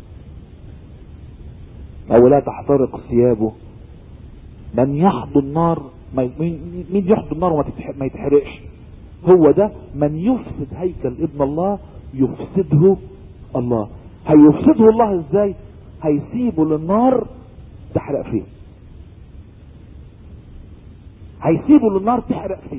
او لا تحترق ثيابه من يحضن نار مين يحضن نار وما يتحرقش هو ده من يفسد هيكل ابن الله يفسده الله هيفسده الله ازاي هيسيبه للنار تحرق فيه هيسيبه للنار تحرق فيه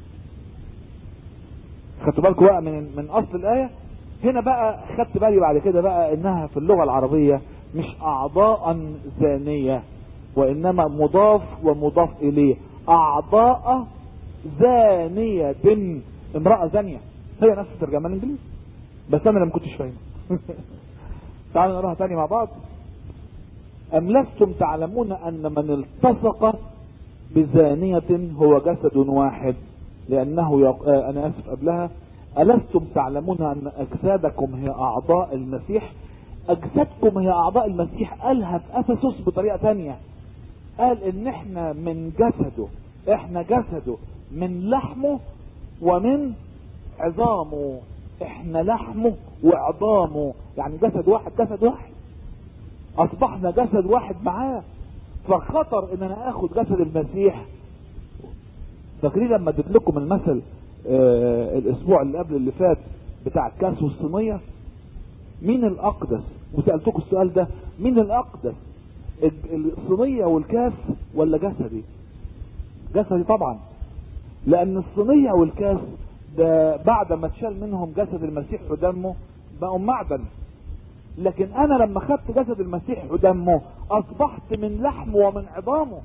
خدتوا بالكم بقى من من اصل الايه هنا بقى خدت بالي بعد كده بقى انها في اللغه العربيه مش اعضاء زانيه وانما مضاف ومضاف اليه اعضاء زانيه امراه زانيه هي نفس الترجمه الانجليزي بس انا اللي ما كنتش فاهمه تعالوا نقراها تاني مع بعض ام لستم تعلمون ان من التصق بزانية هو جسد واحد لانه يق... آه انا اسف قبلها الستم تعلمون ان اجسادكم هي اعضاء المسيح اجسادكم هي اعضاء المسيح قالها في افسس بطريقة تانية قال ان احنا من جسده احنا جسده من لحمه ومن عظامه احنا لحمه وعظامه يعني جسد واحد جسد واحد اصبحنا جسد واحد معاه فخطر ان انا اخد جسد المسيح فاكرين لما اديت لكم المثل آه الاسبوع اللي قبل اللي فات بتاع الكاس والصينيه مين الاقدس وسالتكم السؤال ده مين الاقدس الصينيه والكاس ولا جسدي جسدي طبعا لان الصينيه والكاس ده بعد ما اتشال منهم جسد المسيح ودمه بقوا معدن لكن انا لما خدت جسد المسيح ودمه اصبحت من لحمه ومن عظامه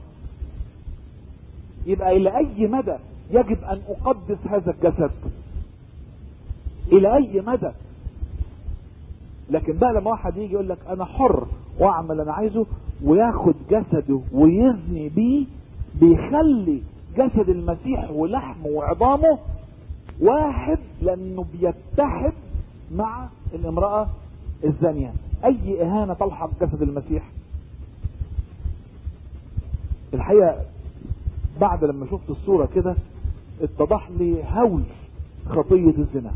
يبقى الى اي مدى يجب ان اقدس هذا الجسد الى اي مدى لكن بقى لما واحد يجي يقول لك انا حر واعمل اللي انا عايزه وياخد جسده ويزني بيه بيخلي جسد المسيح ولحمه وعظامه واحد لانه بيتحد مع الامرأة الزانية اي اهانة تلحق جسد المسيح الحقيقة بعد لما شفت الصورة كده اتضح لي هول خطية الزنا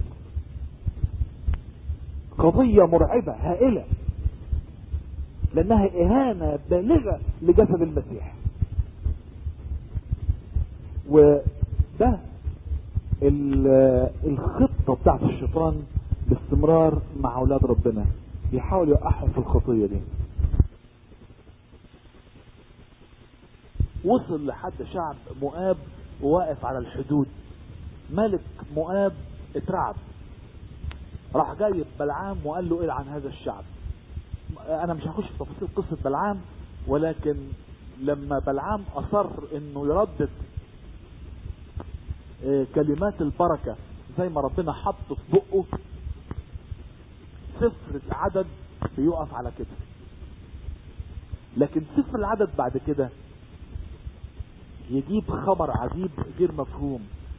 قضية مرعبة هائلة لانها اهانة بالغة لجسد المسيح وده الخطة بتاعت الشيطان باستمرار مع اولاد ربنا بيحاول يوقعهم في الخطية دي وصل لحد شعب مؤاب وواقف على الحدود ملك مؤاب اترعب راح جايب بلعام وقال له ايه عن هذا الشعب انا مش هخش في تفاصيل قصة بلعام ولكن لما بلعام اصر انه يردد كلمات البركة زي ما ربنا حط في بقه سفر العدد بيقف على كده لكن سفر العدد بعد كده يجيب خبر عجيب غير مفهوم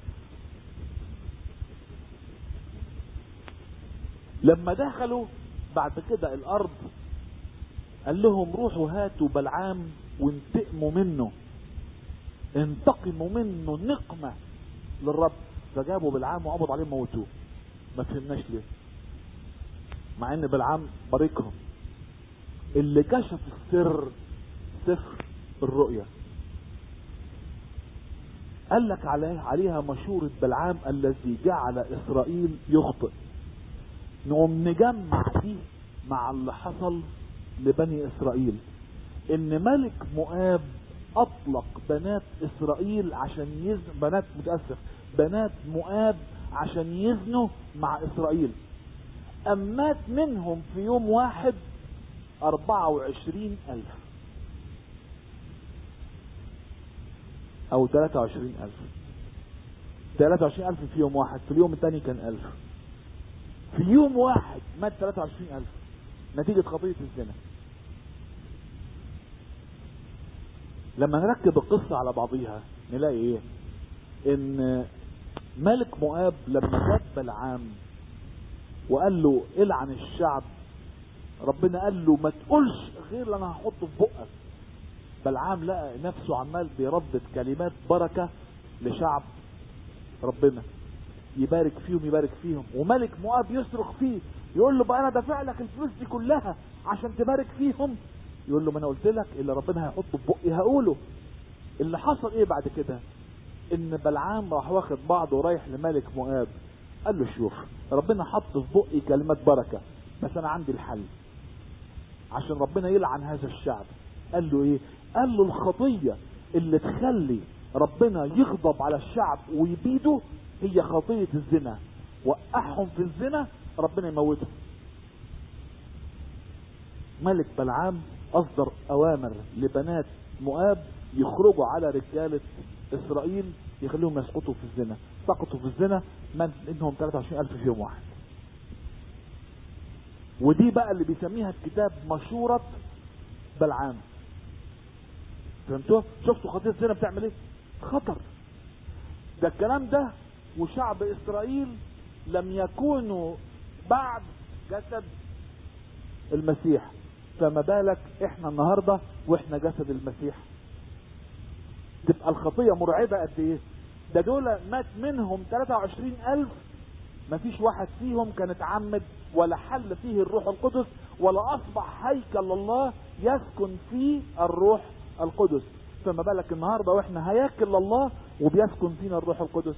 لما دخلوا بعد كده الارض قال لهم روحوا هاتوا بلعام وانتقموا منه انتقموا منه نقمة للرب فجابوا بلعام وقبض عليه موتوه ما فهمناش ليه مع ان بلعام باركهم اللي كشف السر سفر الرؤيا قال لك عليه عليها مشورة بلعام الذي جعل اسرائيل يخطئ نقوم نجمع دي مع اللي حصل لبني اسرائيل ان ملك مؤاب اطلق بنات اسرائيل عشان يزن بنات متأسف بنات مؤاب عشان يزنوا مع اسرائيل امات منهم في يوم واحد اربعة وعشرين الف او تلاتة وعشرين الف تلاتة وعشرين الف في يوم واحد في اليوم الثاني كان الف في يوم واحد مات تلاتة وعشرين الف نتيجة خطية الزنا لما نركب القصة على بعضيها نلاقي ايه ان ملك مؤاب لما جاب بلعام وقال له العن الشعب ربنا قال له ما تقولش غير اللي انا هحطه في بقك بلعام لقى نفسه عمال بيردد كلمات بركة لشعب ربنا يبارك فيهم يبارك فيهم وملك مؤاب يصرخ فيه يقول له بقى انا دافع لك الفلوس دي كلها عشان تبارك فيهم يقول له ما انا قلت لك اللي ربنا هيحطه في بقي هقوله اللي حصل ايه بعد كده ان بلعام راح واخد بعضه ورايح لملك مؤاب قال له شوف ربنا حط في بقي كلمات بركة بس انا عندي الحل عشان ربنا يلعن هذا الشعب قال له ايه قال له الخطية اللي تخلي ربنا يغضب على الشعب ويبيده هي خطية الزنا وقعهم في الزنا ربنا يموتهم ملك بلعام اصدر اوامر لبنات مؤاب يخرجوا على رجالة اسرائيل يخليهم يسقطوا في الزنا سقطوا في الزنا من منهم 23 الف في يوم واحد ودي بقى اللي بيسميها الكتاب مشورة بلعام فهمتوا شفتوا خطية الزنا بتعمل ايه خطر ده الكلام ده وشعب اسرائيل لم يكونوا بعد جسد المسيح فما بالك احنا النهاردة واحنا جسد المسيح تبقى الخطية مرعبة قد ايه ده دول مات منهم 23 الف مفيش واحد فيهم كان اتعمد ولا حل فيه الروح القدس ولا اصبح هيكل الله يسكن فيه الروح القدس فما بالك النهارده واحنا هياكل الله وبيسكن فينا الروح القدس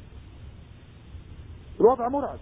الوضع مرعب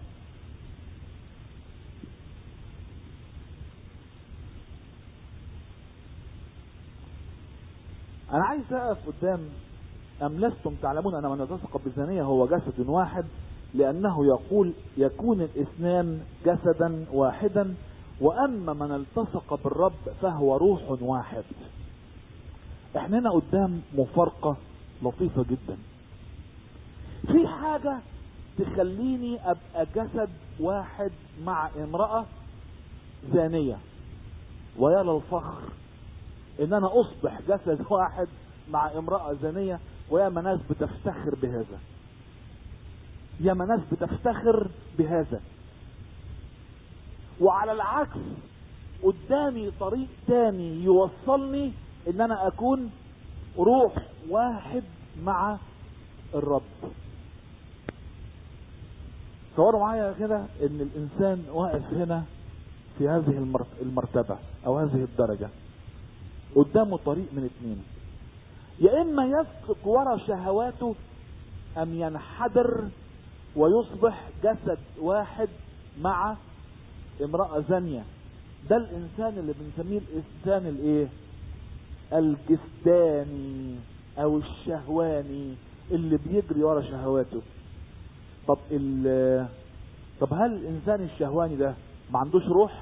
انا عايز اقف قدام ام لستم تعلمون ان من التصق بالزانية هو جسد واحد لانه يقول يكون الاثنان جسدا واحدا واما من التصق بالرب فهو روح واحد احنا هنا قدام مفارقة لطيفة جدا في حاجة تخليني ابقى جسد واحد مع امرأة زانية ويا للفخر ان انا اصبح جسد واحد مع امرأة زانية وياما ناس بتفتخر بهذا ياما ناس بتفتخر بهذا وعلى العكس قدامي طريق تاني يوصلني ان انا اكون روح واحد مع الرب تصوروا معايا كده ان الانسان واقف هنا في هذه المرتبة او هذه الدرجة قدامه طريق من اتنين يا اما يسقط ورا شهواته ام ينحدر ويصبح جسد واحد مع امرأة زانية ده الانسان اللي بنسميه الانسان الايه الجسداني او الشهواني اللي بيجري ورا شهواته طب ال طب هل الانسان الشهواني ده ما عندوش روح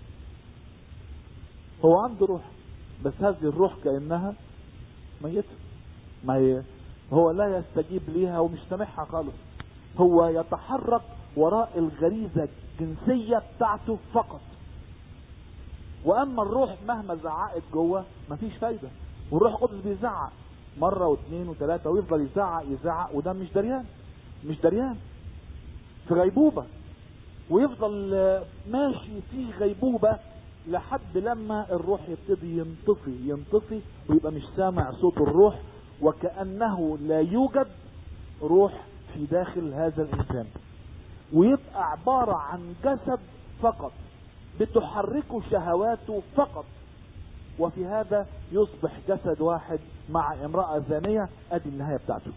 هو عنده روح بس هذه الروح كأنها ميتة ما هي هو لا يستجيب ليها ومش سامعها خالص هو يتحرك وراء الغريزة الجنسية بتاعته فقط واما الروح مهما زعقت جوه مفيش فايدة والروح القدس بيزعق مرة واثنين وثلاثة ويفضل يزعق يزعق وده مش دريان مش دريان في غيبوبة ويفضل ماشي في غيبوبة لحد لما الروح يبتدي ينطفي ينطفي ويبقى مش سامع صوت الروح وكأنه لا يوجد روح في داخل هذا الإنسان ويبقى عبارة عن جسد فقط بتحركه شهواته فقط وفي هذا يصبح جسد واحد مع امرأة زانية ادي النهاية بتاعته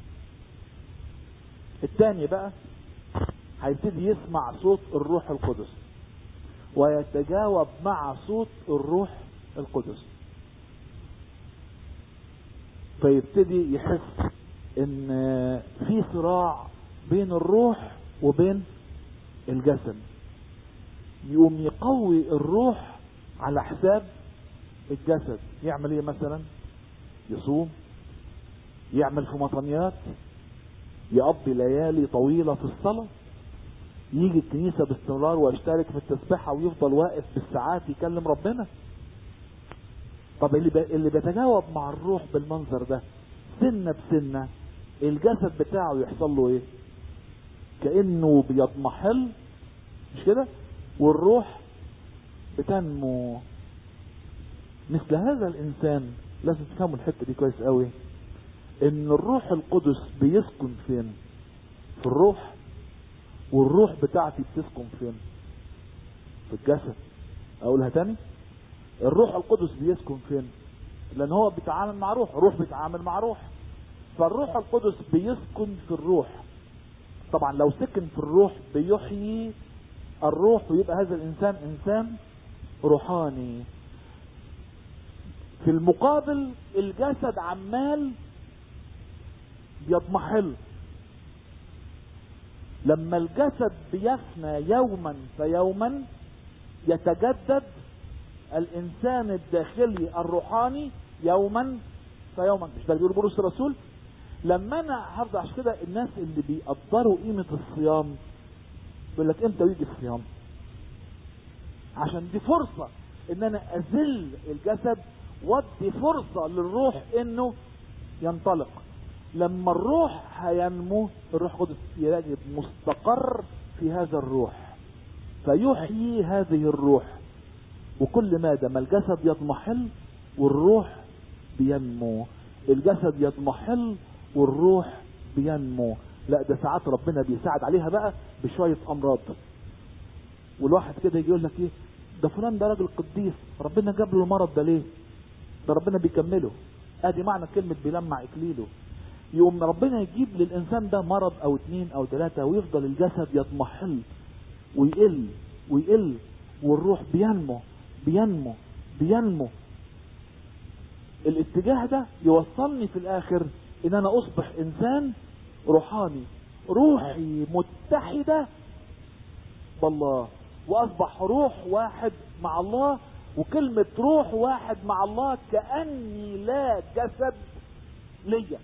الثاني بقى هيبتدي يسمع صوت الروح القدس ويتجاوب مع صوت الروح القدس فيبتدي يحس ان في صراع بين الروح وبين الجسد يقوم يقوي الروح على حساب الجسد يعمل ايه مثلا يصوم يعمل في مطنيات يقضي ليالي طويلة في الصلاة يجي الكنيسة باستمرار ويشترك في التسبيحة ويفضل واقف بالساعات يكلم ربنا طب اللي, اللي بيتجاوب مع الروح بالمنظر ده سنة بسنة الجسد بتاعه يحصل له ايه كأنه بيضمحل مش كده والروح بتنمو مثل هذا الانسان لازم تفهموا الحتة دي كويس قوي ان الروح القدس بيسكن فين في الروح والروح بتاعتي بتسكن فين في الجسد اقولها تاني الروح القدس بيسكن فين لان هو بيتعامل مع روح روح بيتعامل مع روح فالروح القدس بيسكن في الروح طبعا لو سكن في الروح بيحيي الروح ويبقى هذا الانسان انسان روحاني في المقابل الجسد عمال بيضمحل لما الجسد بيفنى يوما فيوما يتجدد الانسان الداخلي الروحاني يوما فيوما مش ده اللي بيقول بولس الرسول لما انا هفضل عشان كده الناس اللي بيقدروا قيمه الصيام يقول لك امتى يجي الصيام عشان دي فرصه ان انا اذل الجسد وادي فرصه للروح انه ينطلق لما الروح هينمو الروح القدس يجب مستقر في هذا الروح فيحيي هذه الروح وكل ما دام الجسد يضمحل والروح بينمو الجسد يضمحل والروح بينمو لا ده ساعات ربنا بيساعد عليها بقى بشوية امراض والواحد كده يجي يقول لك ايه ده فلان ده راجل قديس ربنا جاب له المرض ده ليه ده ربنا بيكمله ادي معنى كلمة بيلمع اكليله يقوم ربنا يجيب للانسان ده مرض او اتنين او تلاتة ويفضل الجسد يضمحل ويقل ويقل والروح بينمو بينمو بينمو الاتجاه ده يوصلني في الاخر ان انا اصبح انسان روحاني روحي متحدة بالله واصبح روح واحد مع الله وكلمة روح واحد مع الله كأني لا جسد ليا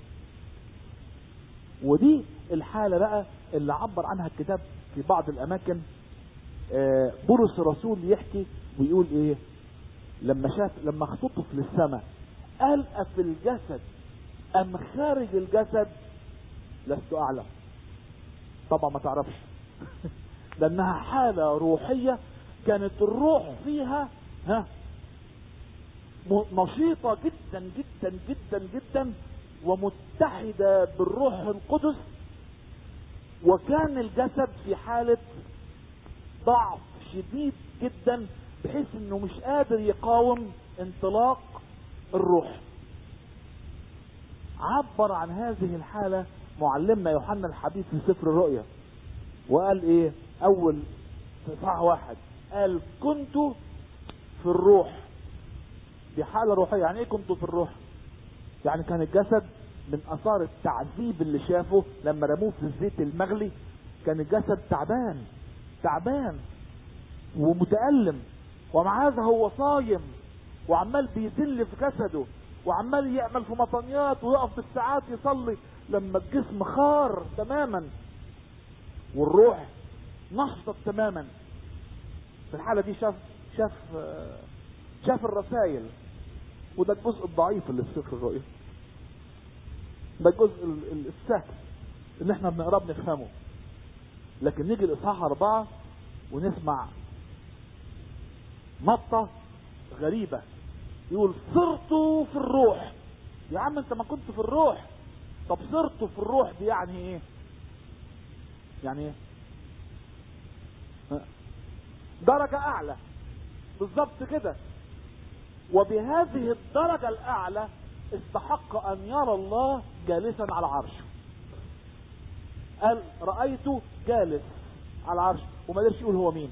ودي الحالة بقى اللي عبر عنها الكتاب في بعض الاماكن آه، بولس الرسول يحكي ويقول ايه لما شاف لما اختطف للسماء قال في الجسد ام خارج الجسد لست اعلم طبعا ما تعرفش لانها حالة روحية كانت الروح فيها ها م- نشيطة جدا جدا جدا جدا ومتحدة بالروح القدس وكان الجسد في حالة ضعف شديد جدا بحيث انه مش قادر يقاوم انطلاق الروح عبر عن هذه الحالة معلمنا يوحنا الحبيب في سفر الرؤيا وقال ايه اول في اصحاح واحد قال كنت في الروح دي حالة روحية يعني ايه كنت في الروح يعني كان الجسد من اثار التعذيب اللي شافه لما رموه في الزيت المغلي كان الجسد تعبان تعبان ومتألم ومع هذا هو صايم وعمال بيذل في جسده وعمال يعمل في مطنيات ويقف بالساعات يصلي لما الجسم خار تماما والروح نشطت تماما في الحالة دي شاف شاف آه، شاف الرسائل وده الجزء الضعيف اللي في سفر الرؤيا ده الجزء ال- ال- السهل اللي احنا بنقراه بنفهمه لكن نيجي الاصحاح اربعة ونسمع نطة غريبة يقول صرت في الروح يا عم انت ما كنت في الروح طب صرت في الروح دي يعني ايه يعني ايه ها؟ درجة اعلى بالظبط كده وبهذه الدرجة الاعلى استحق ان يرى الله جالسا على عرشه قال رأيته جالس على العرش وما قدرش يقول هو مين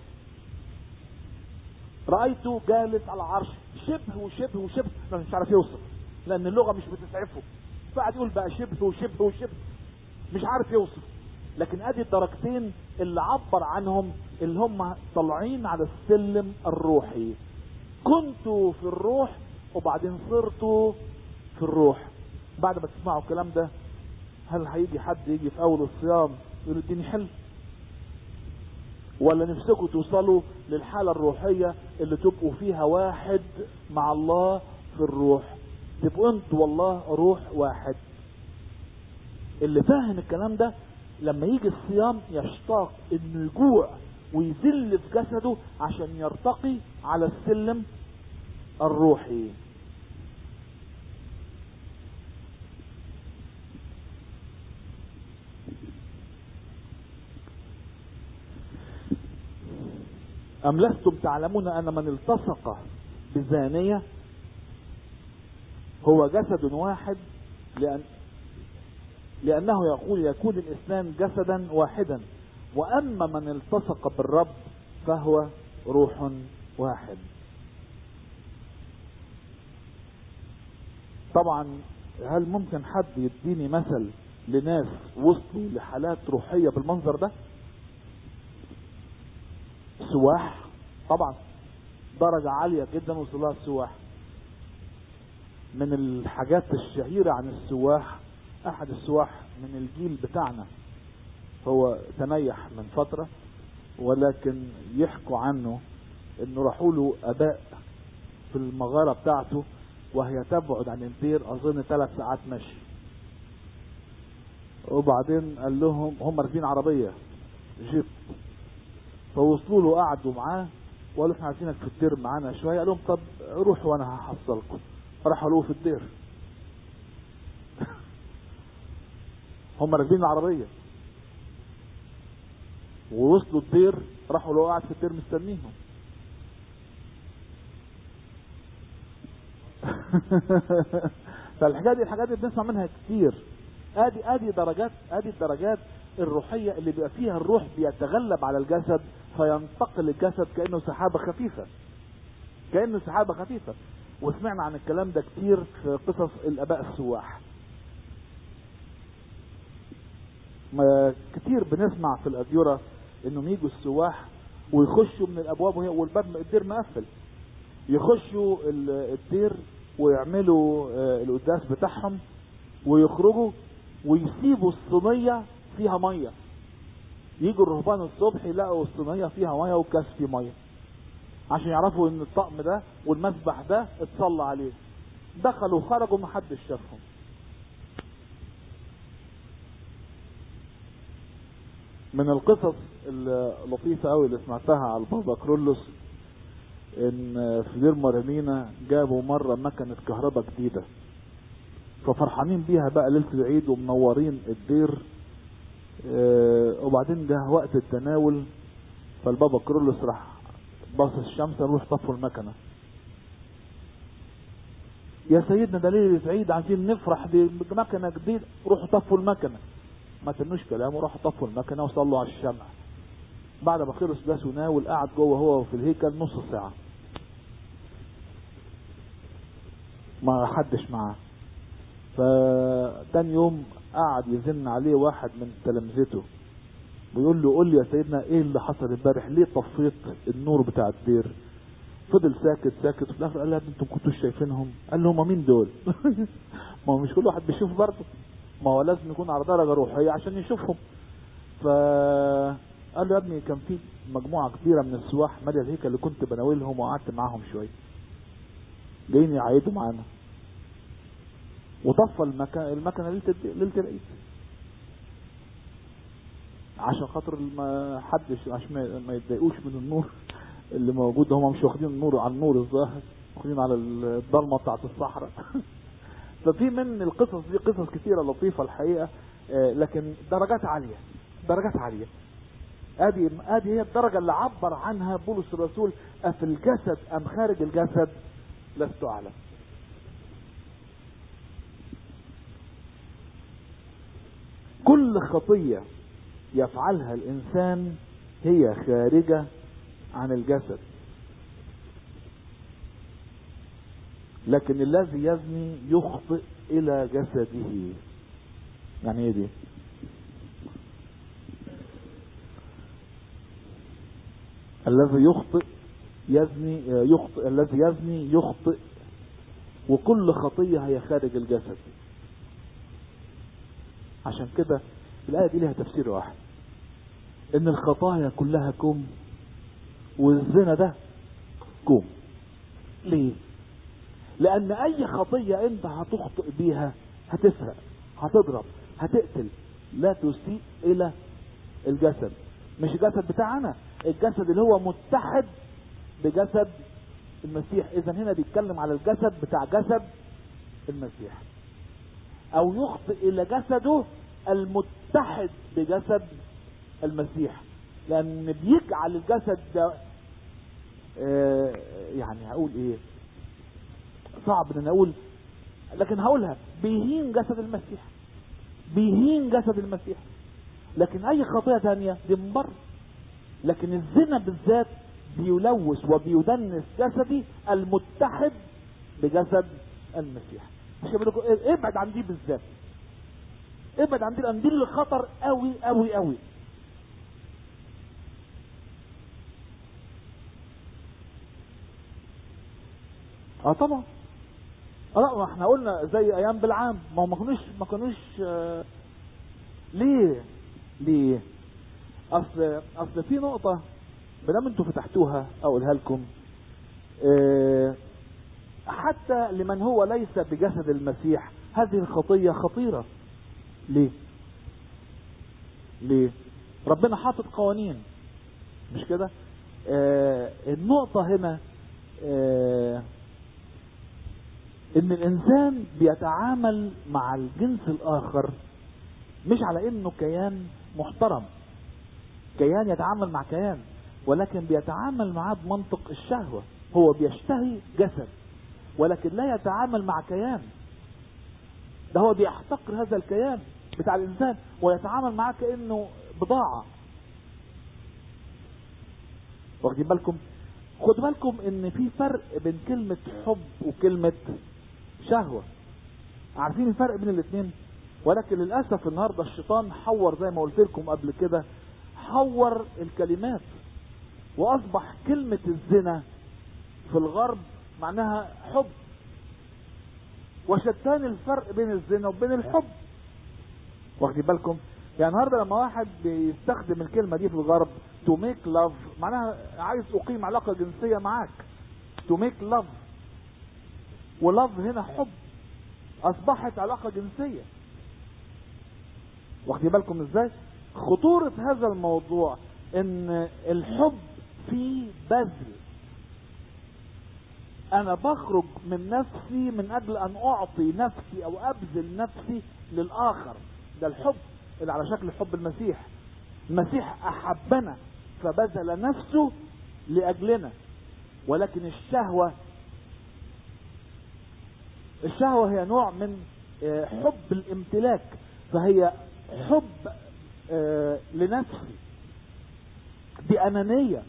رأيته جالس على العرش شبه وشبه وشبه ما مش عارف يوصف لأن اللغة مش بتسعفه فقعد يقول بقى شبه وشبه وشبه مش عارف يوصف لكن ادي الدرجتين اللي عبر عنهم اللي هم طالعين على السلم الروحي كنت في الروح وبعدين صرت في الروح بعد ما تسمعوا الكلام ده هل هيجي حد يجي في اول الصيام يقول اديني حل ولا نفسكم توصلوا للحالة الروحية اللي تبقوا فيها واحد مع الله في الروح تبقوا انتوا والله روح واحد اللي فاهم الكلام ده لما يجي الصيام يشتاق انه يجوع ويذل في جسده عشان يرتقي على السلم الروحي أم لستم تعلمون أن من التصق بزانية هو جسد واحد لأن لأنه يقول يكون الإسلام جسدا واحدا وأما من التصق بالرب فهو روح واحد طبعا هل ممكن حد يديني مثل لناس وصلوا لحالات روحية بالمنظر ده سواح طبعا درجة عالية جدا وصلها السواح من الحاجات الشهيرة عن السواح احد السواح من الجيل بتاعنا هو تنيح من فترة ولكن يحكوا عنه انه راحوا له اباء في المغارة بتاعته وهي تبعد عن الدير اظن ثلاث ساعات مشي وبعدين قال لهم هم راكبين عربية جيب فوصلوا له قعدوا معاه وقالوا احنا عايزينك في الدير معانا شوية قال لهم طب روحوا وانا هحصلكم راحوا له في الدير هم راكبين العربية ووصلوا الدير راحوا له قاعد في الدير مستنيهم فالحاجات دي الحاجات دي بنسمع منها كتير ادي ادي درجات ادي الدرجات الروحية اللي بيبقى فيها الروح بيتغلب على الجسد فينتقل الجسد كأنه سحابة خفيفة كأنه سحابة خفيفة وسمعنا عن الكلام ده كتير في قصص الاباء السواح ما كتير بنسمع في الاديرة انهم يجوا السواح ويخشوا من الابواب وهي والباب الدير مقفل يخشوا الدير ويعملوا القداس بتاعهم ويخرجوا ويسيبوا الصينية فيها مية يجوا الرهبان الصبح يلاقوا الصينية فيها مية والكاس فيه مية عشان يعرفوا ان الطقم ده والمسبح ده اتصلى عليه دخلوا وخرجوا محدش شافهم من القصص اللطيفة قوي اللي سمعتها على البابا كرولوس ان في دير مرمينا جابوا مرة مكنة كهرباء جديدة ففرحانين بيها بقى ليلة العيد ومنورين الدير اه وبعدين جه وقت التناول فالبابا كرولوس راح باص الشمس نروح طفوا المكنة يا سيدنا ده ليلة عيد عايزين نفرح بمكنة جديدة روحوا طفوا المكنة ما تنوش كلامه راحوا طفوا المكنة وصلوا على الشمع بعد ما خلص ده وناول قعد جوه هو في الهيكل نص ساعة ما حدش معاه فتاني يوم قعد يزن عليه واحد من تلامذته ويقول له قول لي يا سيدنا ايه اللي حصل امبارح ليه طفيت النور بتاع الدير فضل ساكت ساكت وفي الاخر قال له انتم كنتوش شايفينهم قال له هم مين دول ما هو مش كل واحد بيشوف برضه ما هو لازم يكون على درجه روحيه عشان يشوفهم ف قال له يا ابني كان في مجموعه كبيره من السواح ماليه الهيكل اللي كنت بناولهم وقعدت معاهم شويه جايين يعيدوا معانا وطفى المكان المكنه ليله ليله العيد عشان خاطر ما حدش عشان ما يتضايقوش من النور اللي موجود هم مش واخدين النور على النور الظاهر واخدين على الضلمه بتاعت الصحراء ففي من القصص دي قصص كثيره لطيفه الحقيقه لكن درجات عاليه درجات عاليه ادي ادي هي الدرجه اللي عبر عنها بولس الرسول افي الجسد ام خارج الجسد لست اعلم كل خطيه يفعلها الانسان هي خارجه عن الجسد لكن الذي يزني يخطئ الى جسده يعني ايه دي الذي يخطئ يزني يخطئ الذي يزني يخطئ وكل خطية هي خارج الجسد عشان كده الآية دي لها تفسير واحد إن الخطايا كلها كم والزنا ده كم ليه؟ لأن أي خطية أنت هتخطئ بيها هتسرق هتضرب هتقتل لا تسيء إلى الجسد مش الجسد بتاعنا الجسد اللي هو متحد بجسد المسيح اذا هنا بيتكلم على الجسد بتاع جسد المسيح او يخطئ الى جسده المتحد بجسد المسيح لان بيجعل الجسد ده آه يعني هقول ايه صعب ان اقول لكن هقولها بيهين جسد المسيح بيهين جسد المسيح لكن اي خطية تانية دي من بره لكن الزنا بالذات بيلوث وبيدنس جسدي المتحد بجسد المسيح عشان بقول لكم إيه، ابعد عن دي بالذات ابعد عن دي لان دي اللي خطر قوي قوي قوي اه طبعا اه لا ما احنا قلنا زي ايام بالعام ما هو ما كانوش ما كانوش آه ليه ليه اصل اصل في نقطة بدام انتوا فتحتوها اقولها لكم آه حتى لمن هو ليس بجسد المسيح هذه الخطية خطيرة ليه ليه ربنا حاطط قوانين مش كده آه النقطة هنا آه ان الانسان بيتعامل مع الجنس الاخر مش على انه كيان محترم كيان يتعامل مع كيان ولكن بيتعامل معاه بمنطق الشهوة هو بيشتهي جسد ولكن لا يتعامل مع كيان ده هو بيحتقر هذا الكيان بتاع الانسان ويتعامل معاه كانه بضاعة واخدين بالكم خدوا بالكم ان في فرق بين كلمة حب وكلمة شهوة عارفين الفرق بين الاثنين ولكن للأسف النهاردة الشيطان حور زي ما قلت لكم قبل كده حور الكلمات وأصبح كلمة الزنا في الغرب معناها حب وشتان الفرق بين الزنا وبين الحب واخدين بالكم يعني النهارده لما واحد بيستخدم الكلمه دي في الغرب تو ميك لاف معناها عايز اقيم علاقه جنسيه معاك تو ميك لاف ولاف هنا حب اصبحت علاقه جنسيه واخدين بالكم ازاي خطوره هذا الموضوع ان الحب فيه بذل انا بخرج من نفسي من اجل ان اعطي نفسي او ابذل نفسي للاخر ده الحب اللي على شكل حب المسيح المسيح احبنا فبذل نفسه لاجلنا ولكن الشهوة الشهوة هي نوع من آه، حب الامتلاك فهي حب آه، لنفسي دي انانية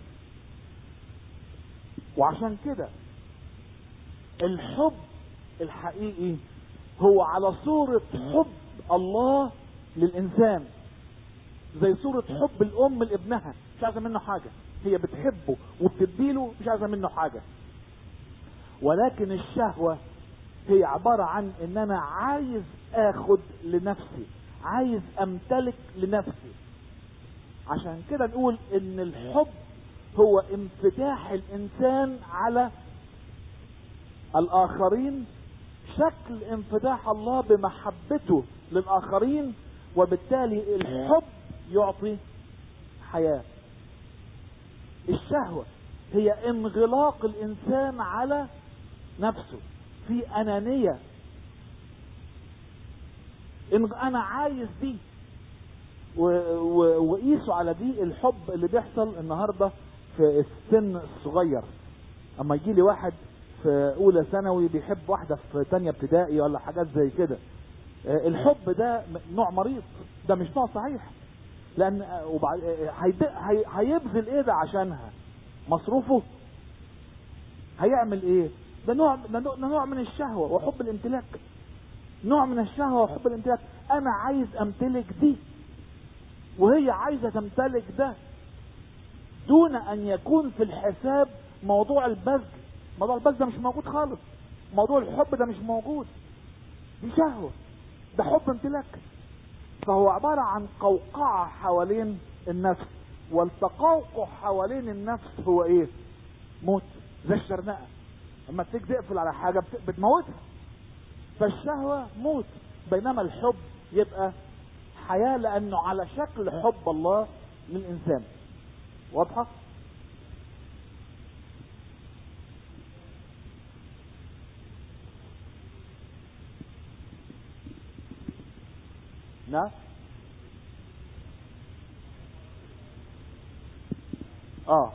وعشان كده الحب الحقيقي هو على صورة حب الله للإنسان زي صورة حب الأم لابنها مش عايزة منه حاجة هي بتحبه وبتديله مش عايزة منه حاجة ولكن الشهوة هي عبارة عن ان انا عايز اخد لنفسي عايز امتلك لنفسي عشان كده نقول ان الحب هو انفتاح الانسان على الاخرين شكل انفتاح الله بمحبته للاخرين وبالتالي الحب يعطي حياة الشهوة هي انغلاق الانسان على نفسه في انانية ان انا عايز دي و- و- وقيسوا على دي الحب اللي بيحصل النهارده في السن الصغير اما يجي لي واحد في اولى ثانوي بيحب واحده في تانية ابتدائي ولا حاجات زي كده آه، الحب ده م- نوع مريض ده مش نوع صحيح لان آه، وبعد آه، هيد- هي- هيبذل ايه ده عشانها مصروفه هيعمل ايه ده نوع ده نوع- ده نوع من الشهوه وحب الامتلاك نوع من الشهوه وحب الامتلاك انا عايز امتلك دي وهي عايزه تمتلك ده دون ان يكون في الحساب موضوع البذل موضوع البذل ده مش موجود خالص موضوع الحب ده مش موجود دي شهوه ده حب امتلاك فهو عبارة عن قوقعة حوالين النفس والتقوقع حوالين النفس هو ايه موت زي الشرنقة اما تيجي تقفل على حاجة بت- بتموتها فالشهوة موت بينما الحب يبقى حياة لانه على شكل حب الله للانسان واضحة نعم اه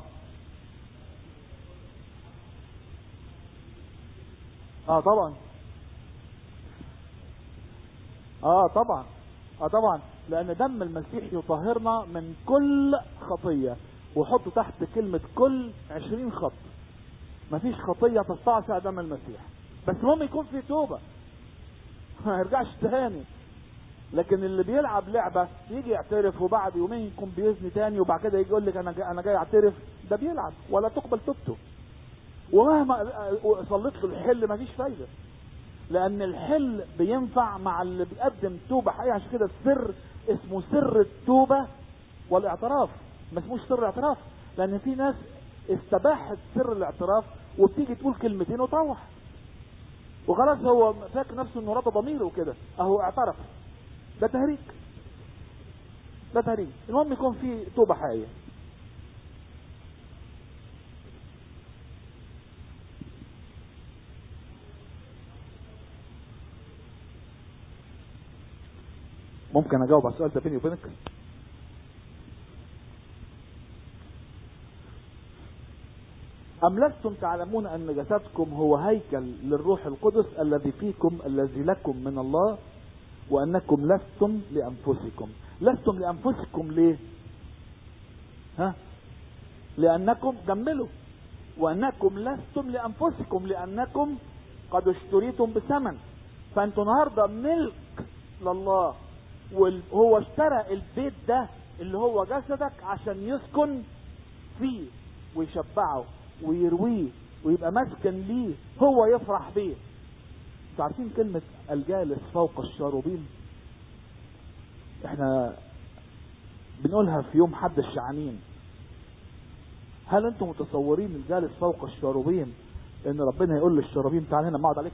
اه طبعا اه طبعا اه طبعا لان دم المسيح يطهرنا من كل خطية وحط تحت كلمة كل عشرين خط مفيش خطية تستعصي دم المسيح بس المهم يكون في توبة ما يرجعش تاني لكن اللي بيلعب لعبة يجي يعترف وبعد يومين يكون بيزني تاني وبعد كده يجي يقول لك انا جاي انا جاي اعترف ده بيلعب ولا تقبل توبته ومهما صليت له الحل مفيش فايدة لان الحل بينفع مع اللي بيقدم توبة حقيقة عشان كده السر اسمه سر التوبة والاعتراف ما اسموش سر الاعتراف لان في ناس استباحت سر الاعتراف وبتيجي تقول كلمتين وتروح وخلاص هو فاكر نفسه انه رضى ضميره وكده اهو اعترف ده تهريج ده تهريج المهم يكون في توبة حقيقية ممكن اجاوب على السؤال ده بيني وبينك أم لستم تعلمون أن جسدكم هو هيكل للروح القدس الذي فيكم الذي لكم من الله وأنكم لستم لأنفسكم لستم لأنفسكم ليه ها لأنكم جملوا وأنكم لستم لأنفسكم لأنكم قد اشتريتم بثمن فأنتوا النهاردة ملك لله وهو اشترى البيت ده اللي هو جسدك عشان يسكن فيه ويشبعه ويرويه ويبقى مسكن ليه هو يفرح بيه انتوا عارفين كلمة الجالس فوق الشاروبين احنا بنقولها في يوم حد الشعانين هل انتم متصورين الجالس فوق الشاروبين ان ربنا يقول للشاروبين تعال هنا اقعد عليك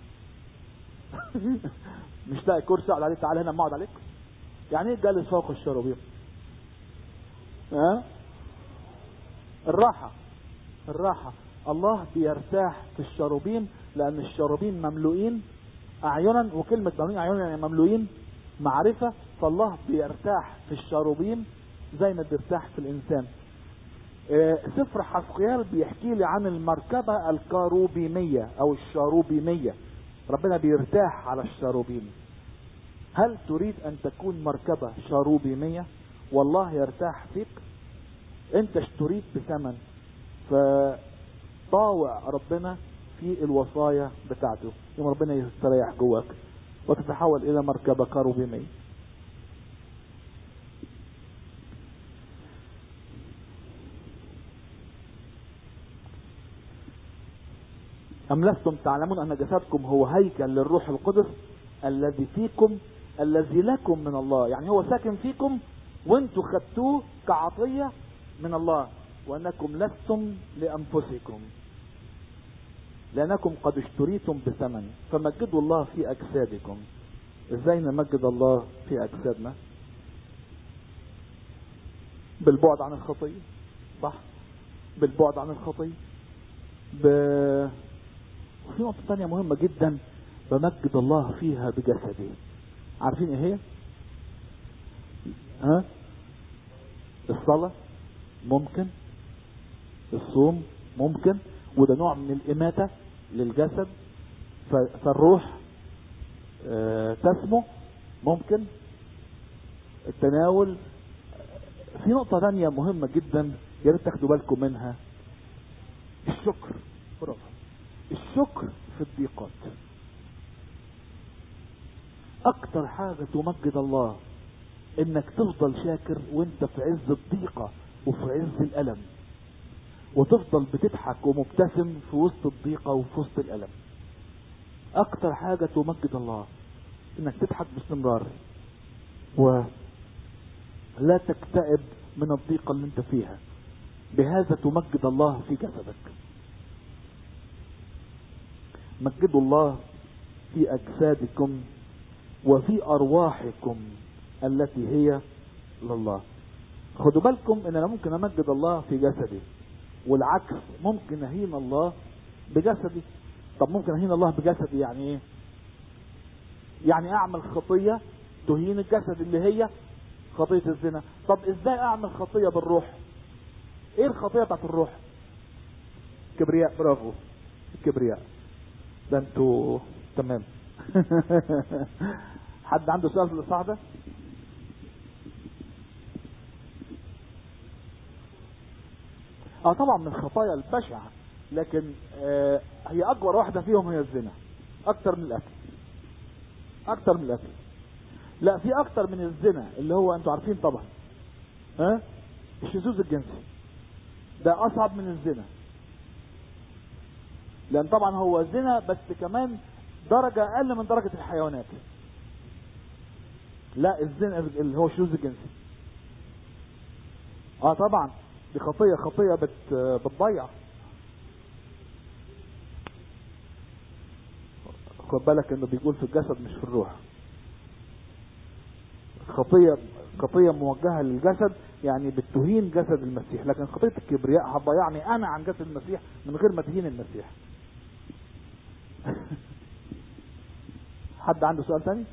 مش لاقي كرسي اقعد عليه تعال هنا اقعد عليك يعني ايه جالس فوق الشاروبين ها الراحة الراحة الله بيرتاح في الشاروبين لان الشاروبين مملوئين اعينا وكلمة مملوئين اعينا يعني مملوئين معرفة فالله بيرتاح في الشاروبين زي ما بيرتاح في الانسان اه سفر حسقيال بيحكي لي عن المركبة الكاروبيمية او الشاروبيمية ربنا بيرتاح على الشاروبين هل تريد ان تكون مركبة شاروبيمية والله يرتاح فيك انت اشتريت بثمن فطاوع ربنا في الوصايا بتاعته يوم ربنا يستريح جواك وتتحول الى مركبة كاروبيمية أم لستم تعلمون أن جسدكم هو هيكل للروح القدس الذي فيكم الذي لكم من الله يعني هو ساكن فيكم وانتوا خدتوه كعطية من الله وأنكم لستم لأنفسكم لأنكم قد اشتريتم بثمن فمجدوا الله في أجسادكم ازاي نمجد الله في أجسادنا بالبعد عن الخطية صح بالبعد عن الخطية ب... وفي نقطة تانية مهمة جدا بمجد الله فيها بجسدي عارفين ايه هي ها الصلاة ممكن الصوم ممكن وده نوع من الإماتة للجسد فالروح آه تسمو ممكن التناول في نقطة تانية مهمة جدا يا ريت تاخدوا بالكم منها الشكر برافو الشكر في الضيقات اكتر حاجة تمجد الله انك تفضل شاكر وانت في عز الضيقة وفي عز الالم وتفضل بتضحك ومبتسم في وسط الضيقة وفي وسط الالم اكتر حاجة تمجد الله انك تضحك باستمرار ولا تكتئب من الضيقة اللي انت فيها بهذا تمجد الله في جسدك مجدوا الله في اجسادكم وفي ارواحكم التي هي لله خدوا بالكم ان انا ممكن امجد الله في جسدي والعكس ممكن اهين الله بجسدي طب ممكن اهين الله بجسدي يعني ايه يعني اعمل خطية تهين الجسد اللي هي خطية الزنا طب ازاي اعمل خطية بالروح ايه الخطية بتاعت الروح كبرياء برافو الكبرياء ده انتوا تمام حد عنده سؤال في الاصحاح ده اه طبعا من الخطايا البشعة لكن آه هي اكبر واحدة فيهم هي الزنا اكتر من الاكل اكتر من الاكل لا في اكتر من الزنا اللي هو انتوا عارفين طبعا ها الشذوذ الجنسي ده اصعب من الزنا لان طبعا هو زنا بس كمان درجة اقل من درجة الحيوانات لا الزنا اللي هو الشذوذ الجنسي اه طبعا دي خطية خطية بت بتضيع خد بالك انه بيقول في الجسد مش في الروح خطية خطية موجهة للجسد يعني بتهين جسد المسيح لكن خطية الكبرياء هتضيعني انا عن جسد المسيح من غير ما تهين المسيح حد عنده سؤال تاني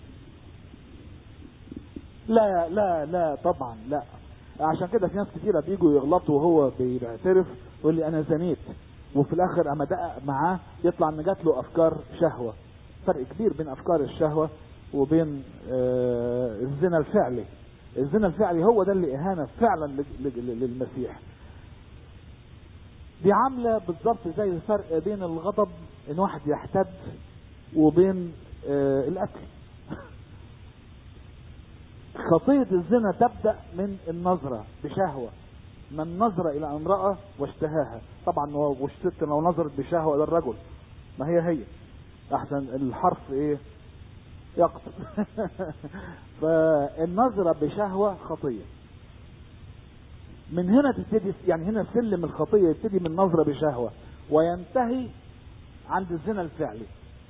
لا لا لا طبعا لا عشان كده في ناس كتيرة بيجوا يغلطوا وهو بيعترف يقول لي انا زنيت وفي الاخر اما دقق معاه يطلع ان جات له افكار شهوة فرق كبير بين افكار الشهوة وبين آه الزنا الفعلي الزنا الفعلي هو ده اللي اهانة فعلا للمسيح دي عاملة بالظبط زي الفرق بين الغضب ان واحد يحتد وبين آه الاكل خطية الزنا تبدأ من النظرة بشهوة من نظر إلى امرأة واشتهاها طبعا والست لو نظرت بشهوة إلى الرجل ما هي هي أحسن الحرف إيه يقتل فالنظرة بشهوة خطية من هنا تبتدي يعني هنا سلم الخطية يبتدي من نظرة بشهوة وينتهي عند الزنا الفعلي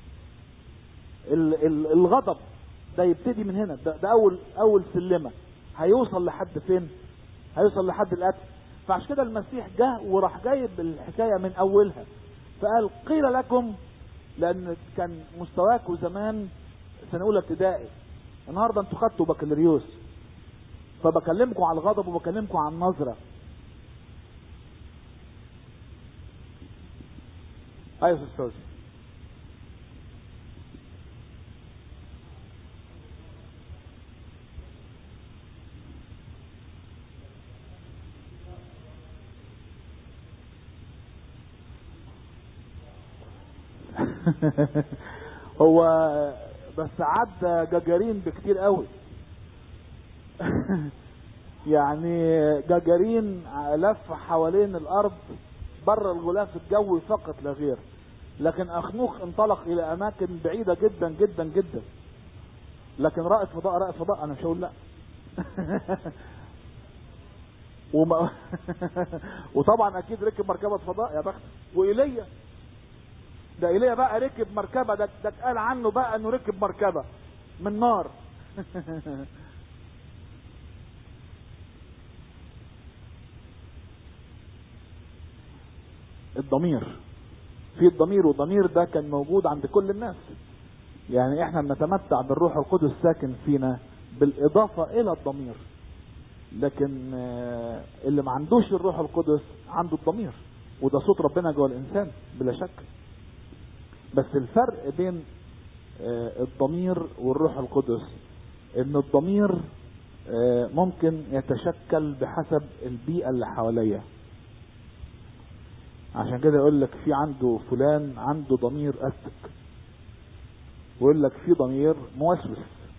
الغضب ده يبتدي من هنا ده, ده اول اول سلمه هيوصل لحد فين هيوصل لحد القتل فعشان كده المسيح جه وراح جايب الحكايه من اولها فقال قيل لكم لان كان مستواكم زمان سنه اولى ابتدائي النهارده انتوا خدتوا بكالوريوس فبكلمكم على الغضب وبكلمكم على النظره ايوه يا استاذ هو بس عدى جاجارين بكتير قوي يعني جاجارين لف حوالين الارض بره الغلاف الجوي فقط لا غير لكن اخنوخ انطلق الى اماكن بعيدة جدا جدا جدا لكن رائد فضاء رائد فضاء انا مش هقول لا وما وطبعا اكيد ركب مركبة فضاء يا بخت وايليا ده ايليا بقى ركب مركبة ده ده اتقال عنه بقى انه ركب مركبة من نار الضمير في الضمير والضمير ده كان موجود عند كل الناس يعني احنا بنتمتع بالروح القدس ساكن فينا بالاضافة الى الضمير لكن اللي ما عندوش الروح القدس عنده الضمير وده صوت ربنا جوه الانسان بلا شك بس الفرق بين الضمير والروح القدس ان الضمير ممكن يتشكل بحسب البيئة اللي حواليه عشان كده يقول لك في عنده فلان عنده ضمير أسك ويقول لك في ضمير موسوس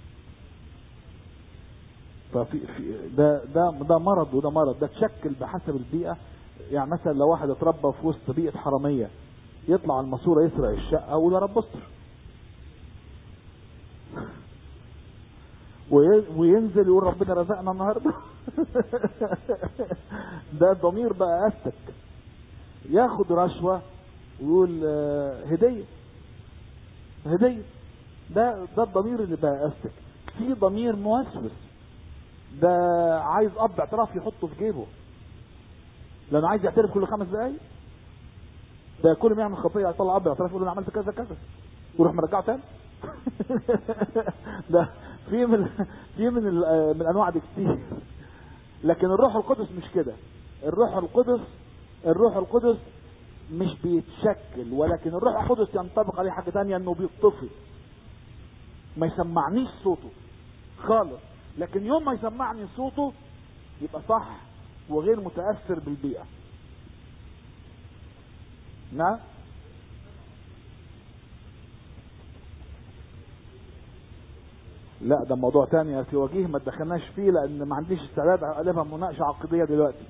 ففي في ده ده ده مرض وده مرض ده تشكل بحسب البيئة يعني مثلا لو واحد اتربى في وسط بيئة حرامية يطلع على الماسورة يسرق الشقة ولا رب استر وينزل يقول ربنا رزقنا النهارده ده الضمير بقى أسك ياخد رشوة ويقول هدية هدية ده ده الضمير اللي بقى أسك في ضمير موسوس ده عايز اب اعتراف يحطه في جيبه لانه عايز يعترف كل خمس دقايق ده كل ما يعمل خطيه يطلع اب اعتراف يقول انا عملت كذا كذا ويروح مرجعه تاني ده في من في من من الانواع دي كتير لكن الروح القدس مش كده الروح القدس الروح القدس مش بيتشكل ولكن الروح القدس ينطبق عليه حاجه ثانيه انه بيطفي ما يسمعنيش صوته خالص لكن يوم ما يسمعني صوته يبقى صح وغير متاثر بالبيئه نعم لا ده موضوع تاني يا سي وجيه ما تدخلناش فيه لان ما عنديش استعداد اقلبها مناقشه عقديه دلوقتي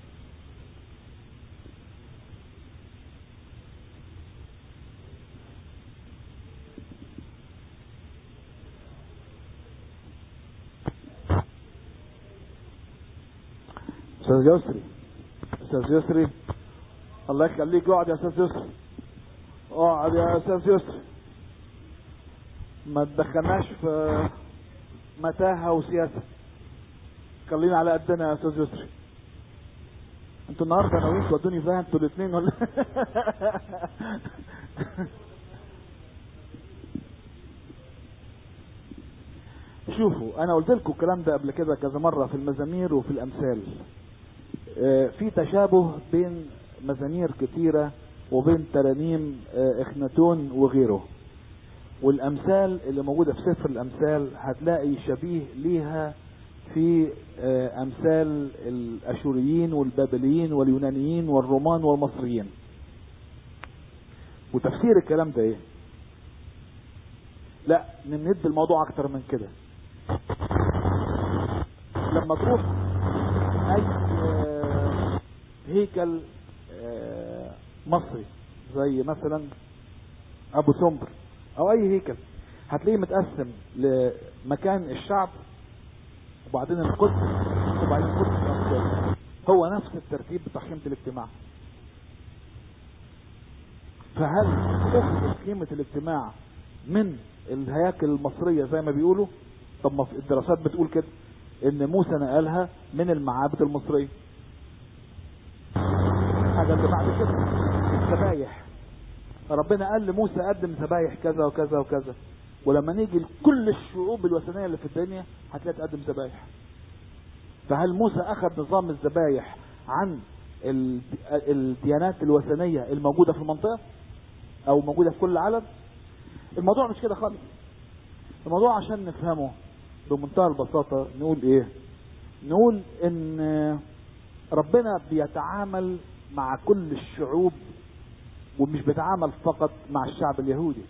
استاذ يسري استاذ يسري الله يخليك اقعد يا استاذ يسري اقعد يا استاذ يسري ما تدخلناش في متاهة وسياسة خلينا على قدنا يا استاذ يسري انتوا النهارده ناويين تودوني فيها انتوا الاثنين ولا شوفوا انا قلت لكم الكلام ده قبل كده كذا مره في المزامير وفي الامثال آه، في تشابه بين مزامير كتيره وبين ترانيم آه، اخناتون وغيره والامثال اللي موجوده في سفر الامثال هتلاقي شبيه ليها في آه، امثال الاشوريين والبابليين واليونانيين والرومان والمصريين وتفسير الكلام ده ايه لا نمد الموضوع اكتر من كده لما تروح اي آه، هيكل آه، مصري زي مثلا ابو سمبر او اي هيكل هتلاقيه متقسم لمكان الشعب وبعدين القدس وبعدين القدس الأنصار. هو نفس الترتيب بتاع خيمة الاجتماع فهل أخذت خيمة الاجتماع من الهياكل المصرية زي ما بيقولوا طب ما في الدراسات بتقول كده ان موسى نقلها من المعابد المصرية الحاجة اللي بعد كده الذبايح ربنا قال لموسى قدم ذبايح كذا وكذا وكذا ولما نيجي لكل الشعوب الوثنيه اللي في الدنيا هتلاقي تقدم ذبايح فهل موسى اخذ نظام الذبايح عن ال- الديانات الوثنيه الموجوده في المنطقه او موجوده في كل العالم الموضوع مش كده خالص الموضوع عشان نفهمه بمنتهى البساطه نقول ايه نقول ان ربنا بيتعامل مع كل الشعوب ومش بيتعامل فقط مع الشعب اليهودي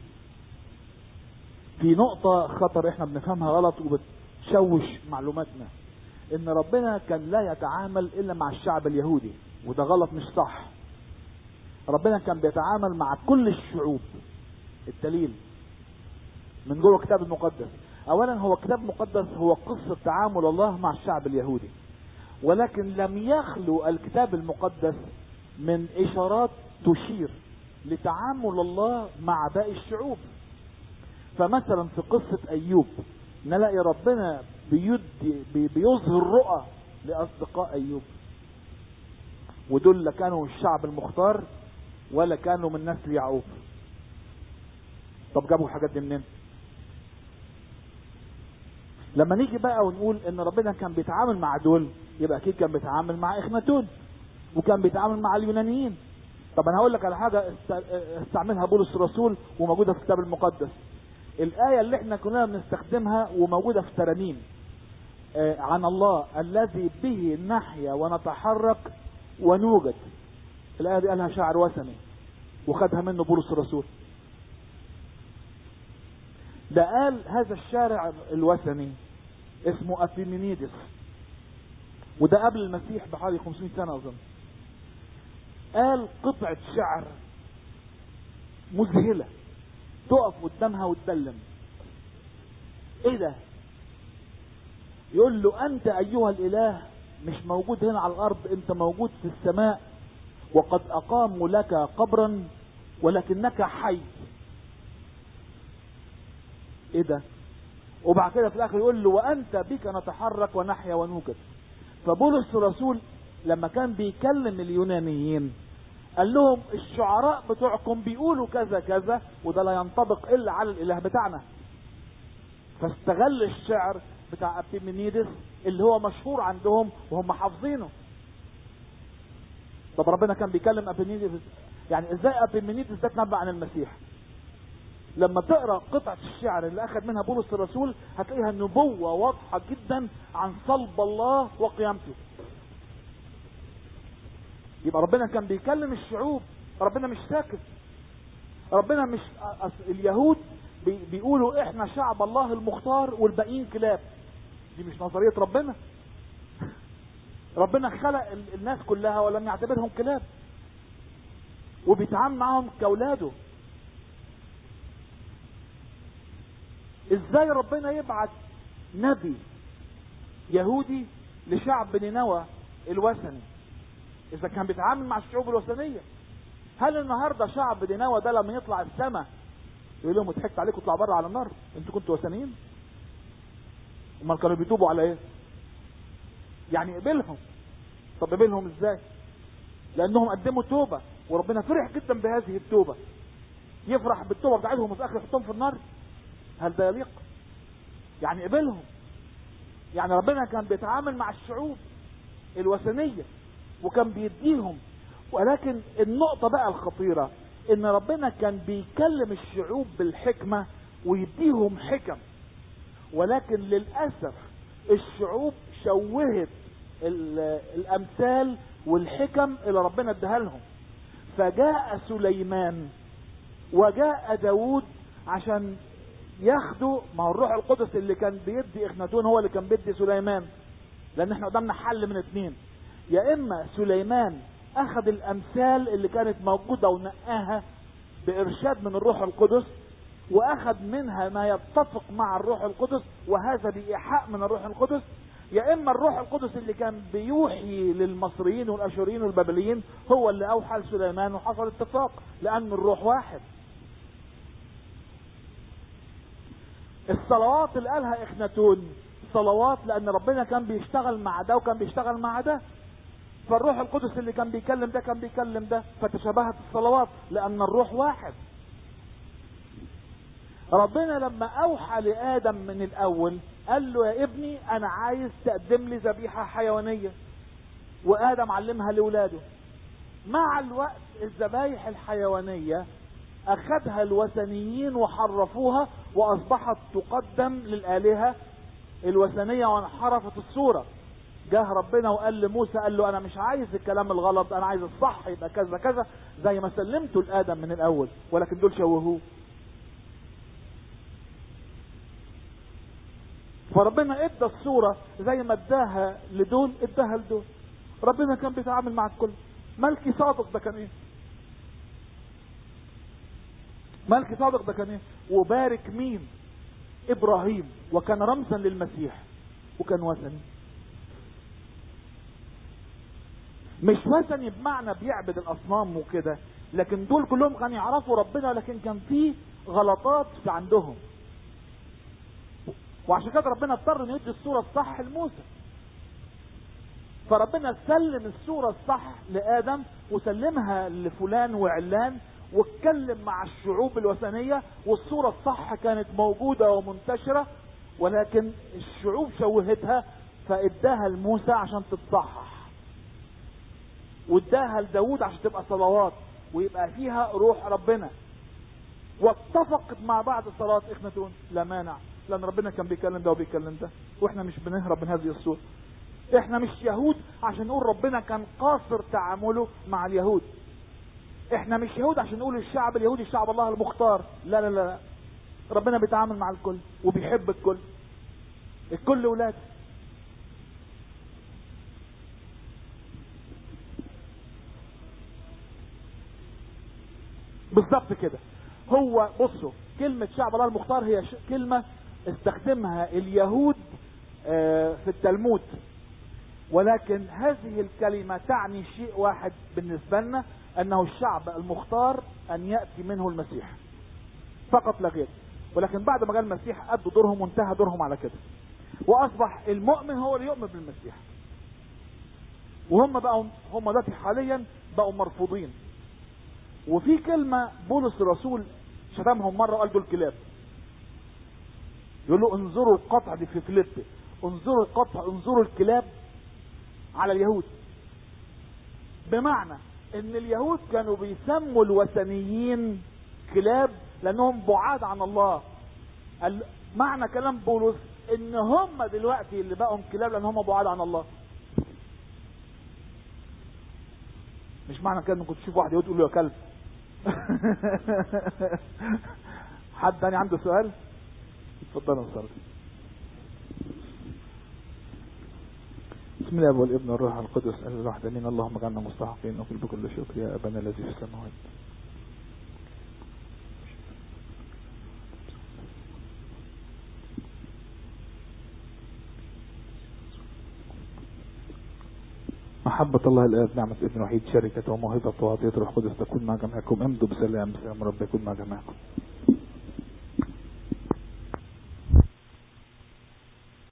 في نقطة خطر احنا بنفهمها غلط وبتشوش معلوماتنا ان ربنا كان لا يتعامل الا مع الشعب اليهودي وده غلط مش صح ربنا كان بيتعامل مع كل الشعوب الدليل من جوه الكتاب المقدس اولا هو الكتاب المقدس هو قصة تعامل الله مع الشعب اليهودي ولكن لم يخلو الكتاب المقدس من اشارات تشير لتعامل الله مع باقي الشعوب فمثلا في قصة ايوب نلاقي ربنا بيدي بي- بيظهر رؤى لاصدقاء ايوب ودول لا كانوا الشعب المختار ولا كانوا من نسل يعقوب طب جابوا الحاجات دي منين لما نيجي بقى ونقول ان ربنا كان بيتعامل مع دول يبقى اكيد كان بيتعامل مع اخناتون وكان بيتعامل مع اليونانيين طب انا هقول لك على حاجه است- استعملها بولس الرسول وموجوده في الكتاب المقدس الايه اللي احنا كلنا بنستخدمها وموجوده في ترانيم آه، عن الله الذي به نحيا ونتحرك ونوجد الايه دي قالها شاعر وثني وخدها منه بولس الرسول ده قال هذا الشارع الوثني اسمه ابيمينيدس وده قبل المسيح بحوالي 500 سنه اظن قال قطعه شعر مذهله تقف قدامها وتبلم ايه ده يقول له انت ايها الاله مش موجود هنا على الارض انت موجود في السماء وقد اقاموا لك قبرا ولكنك حي ايه ده وبعد كده في الاخر يقول له وانت بك نتحرك ونحيا ونوجد فبولس الرسول لما كان بيكلم اليونانيين قال لهم الشعراء بتوعكم بيقولوا كذا كذا وده لا ينطبق الا على الاله بتاعنا فاستغل الشعر بتاع ابيمينيدس اللي هو مشهور عندهم وهم حافظينه طب ربنا كان بيكلم ابيمينيدس يعني ازاي ابيمينيدس ده تنبأ عن المسيح لما تقرا قطعه الشعر اللي اخذ منها بولس الرسول هتلاقيها نبوه واضحه جدا عن صلب الله وقيامته يبقى ربنا كان بيكلم الشعوب ربنا مش ساكت ربنا مش أصل اليهود بي بيقولوا احنا شعب الله المختار والباقيين كلاب دي مش نظرية ربنا ربنا خلق ال- الناس كلها ولم يعتبرهم كلاب وبيتعامل معاهم كاولاده ازاي ربنا يبعت نبي يهودي لشعب نينوى الوثني اذا كان بيتعامل مع الشعوب الوثنيه هل النهارده شعب نينوى ده لما يطلع السماء يقول لهم ضحكت عليكم اطلعوا بره على النار انتوا كنتوا وثنيين امال كانوا بيتوبوا على ايه يعني قبلهم طب قبلهم ازاي لانهم قدموا توبه وربنا فرح جدا بهذه التوبه يفرح بالتوبه بتاعتهم وفي الاخر يحطهم في النار هل ده يليق يعني قبلهم يعني ربنا كان بيتعامل مع الشعوب الوثنيه وكان بيديهم ولكن النقطة بقى الخطيرة ان ربنا كان بيكلم الشعوب بالحكمة ويديهم حكم ولكن للأسف الشعوب شوهت ال- الأمثال والحكم اللي ربنا اداها لهم فجاء سليمان وجاء داود عشان ياخدوا ما هو الروح القدس اللي كان بيدي اخناتون هو اللي كان بيدي سليمان لان احنا قدامنا حل من اتنين يا اما سليمان اخذ الامثال اللي كانت موجودة ونقاها بارشاد من الروح القدس واخذ منها ما يتفق مع الروح القدس وهذا بايحاء من الروح القدس يا اما الروح القدس اللي كان بيوحي للمصريين والاشوريين والبابليين هو اللي اوحى لسليمان وحصل اتفاق لان الروح واحد الصلوات اللي قالها اخناتون صلوات لان ربنا كان بيشتغل مع ده وكان بيشتغل مع ده فالروح القدس اللي كان بيكلم ده كان بيكلم ده فتشابهت الصلوات لان الروح واحد ربنا لما اوحى لادم من الاول قال له يا ابني انا عايز تقدم لي ذبيحه حيوانيه وادم علمها لاولاده مع الوقت الذبايح الحيوانيه اخذها الوثنيين وحرفوها واصبحت تقدم للالهه الوثنيه وانحرفت الصوره جه ربنا وقال لموسى قال له انا مش عايز الكلام الغلط انا عايز الصح يبقى كذا كذا زي ما سلمته لادم من الاول ولكن دول شوهوه فربنا ادى الصورة زي ما اداها لدول اداها لدول ربنا كان بيتعامل مع الكل ملكي صادق ده كان ايه ملكي صادق ده كان ايه وبارك مين ابراهيم وكان رمزا للمسيح وكان وثني مش وثني بمعنى بيعبد الاصنام وكده لكن دول كلهم كانوا يعرفوا ربنا لكن كان في غلطات في عندهم وعشان كده ربنا اضطر انه يدي الصوره الصح لموسى فربنا سلم الصوره الصح لادم وسلمها لفلان وعلان واتكلم مع الشعوب الوثنيه والصوره الصح كانت موجوده ومنتشره ولكن الشعوب شوهتها فاداها لموسى عشان تتصحح واداها لداود عشان تبقى صلوات ويبقى فيها روح ربنا واتفقت مع بعض صلاة اخنتون لا مانع لان ربنا كان بيكلم ده وبيكلم ده واحنا مش بنهرب من هذه الصورة احنا مش يهود عشان نقول ربنا كان قاصر تعامله مع اليهود احنا مش يهود عشان نقول الشعب اليهودي شعب الله المختار لا لا لا ربنا بيتعامل مع الكل وبيحب الكل الكل ولاده بالظبط كده هو بصوا كلمة شعب الله المختار هي ش... كلمة استخدمها اليهود آه، في التلمود ولكن هذه الكلمة تعني شيء واحد بالنسبة لنا انه الشعب المختار ان يأتي منه المسيح فقط لا غير ولكن بعد ما جاء المسيح ادوا دورهم وانتهى دورهم على كده واصبح المؤمن هو اللي يؤمن بالمسيح وهم بقوا هم دلوقتي حاليا بقوا مرفوضين وفي كلمة بولس الرسول شتمهم مرة وقال دول كلاب يقول له انظروا القطع دي في فيليب انظروا القطع انظروا الكلاب على اليهود بمعنى ان اليهود كانوا بيسموا الوثنيين كلاب لانهم بعاد عن الله ال- معنى كلام بولس ان هم دلوقتي اللي بقوا كلاب لان هم بعاد عن الله مش معنى كده انكم تشوف واحد يهود تقول له يا كلب حد تاني عنده سؤال اتفضلوا نصلي بسم الله والابن والروح القدس الواحد امين اللهم اجعلنا مستحقين نقول بكل شكر يا ابانا الذي في السماوات محبة الله الآب نعمة ابن وحيد شركة وموهبة وعطية الروح القدس تكون مع جميعكم امضوا بسلام سلام رب يكون مع جميعكم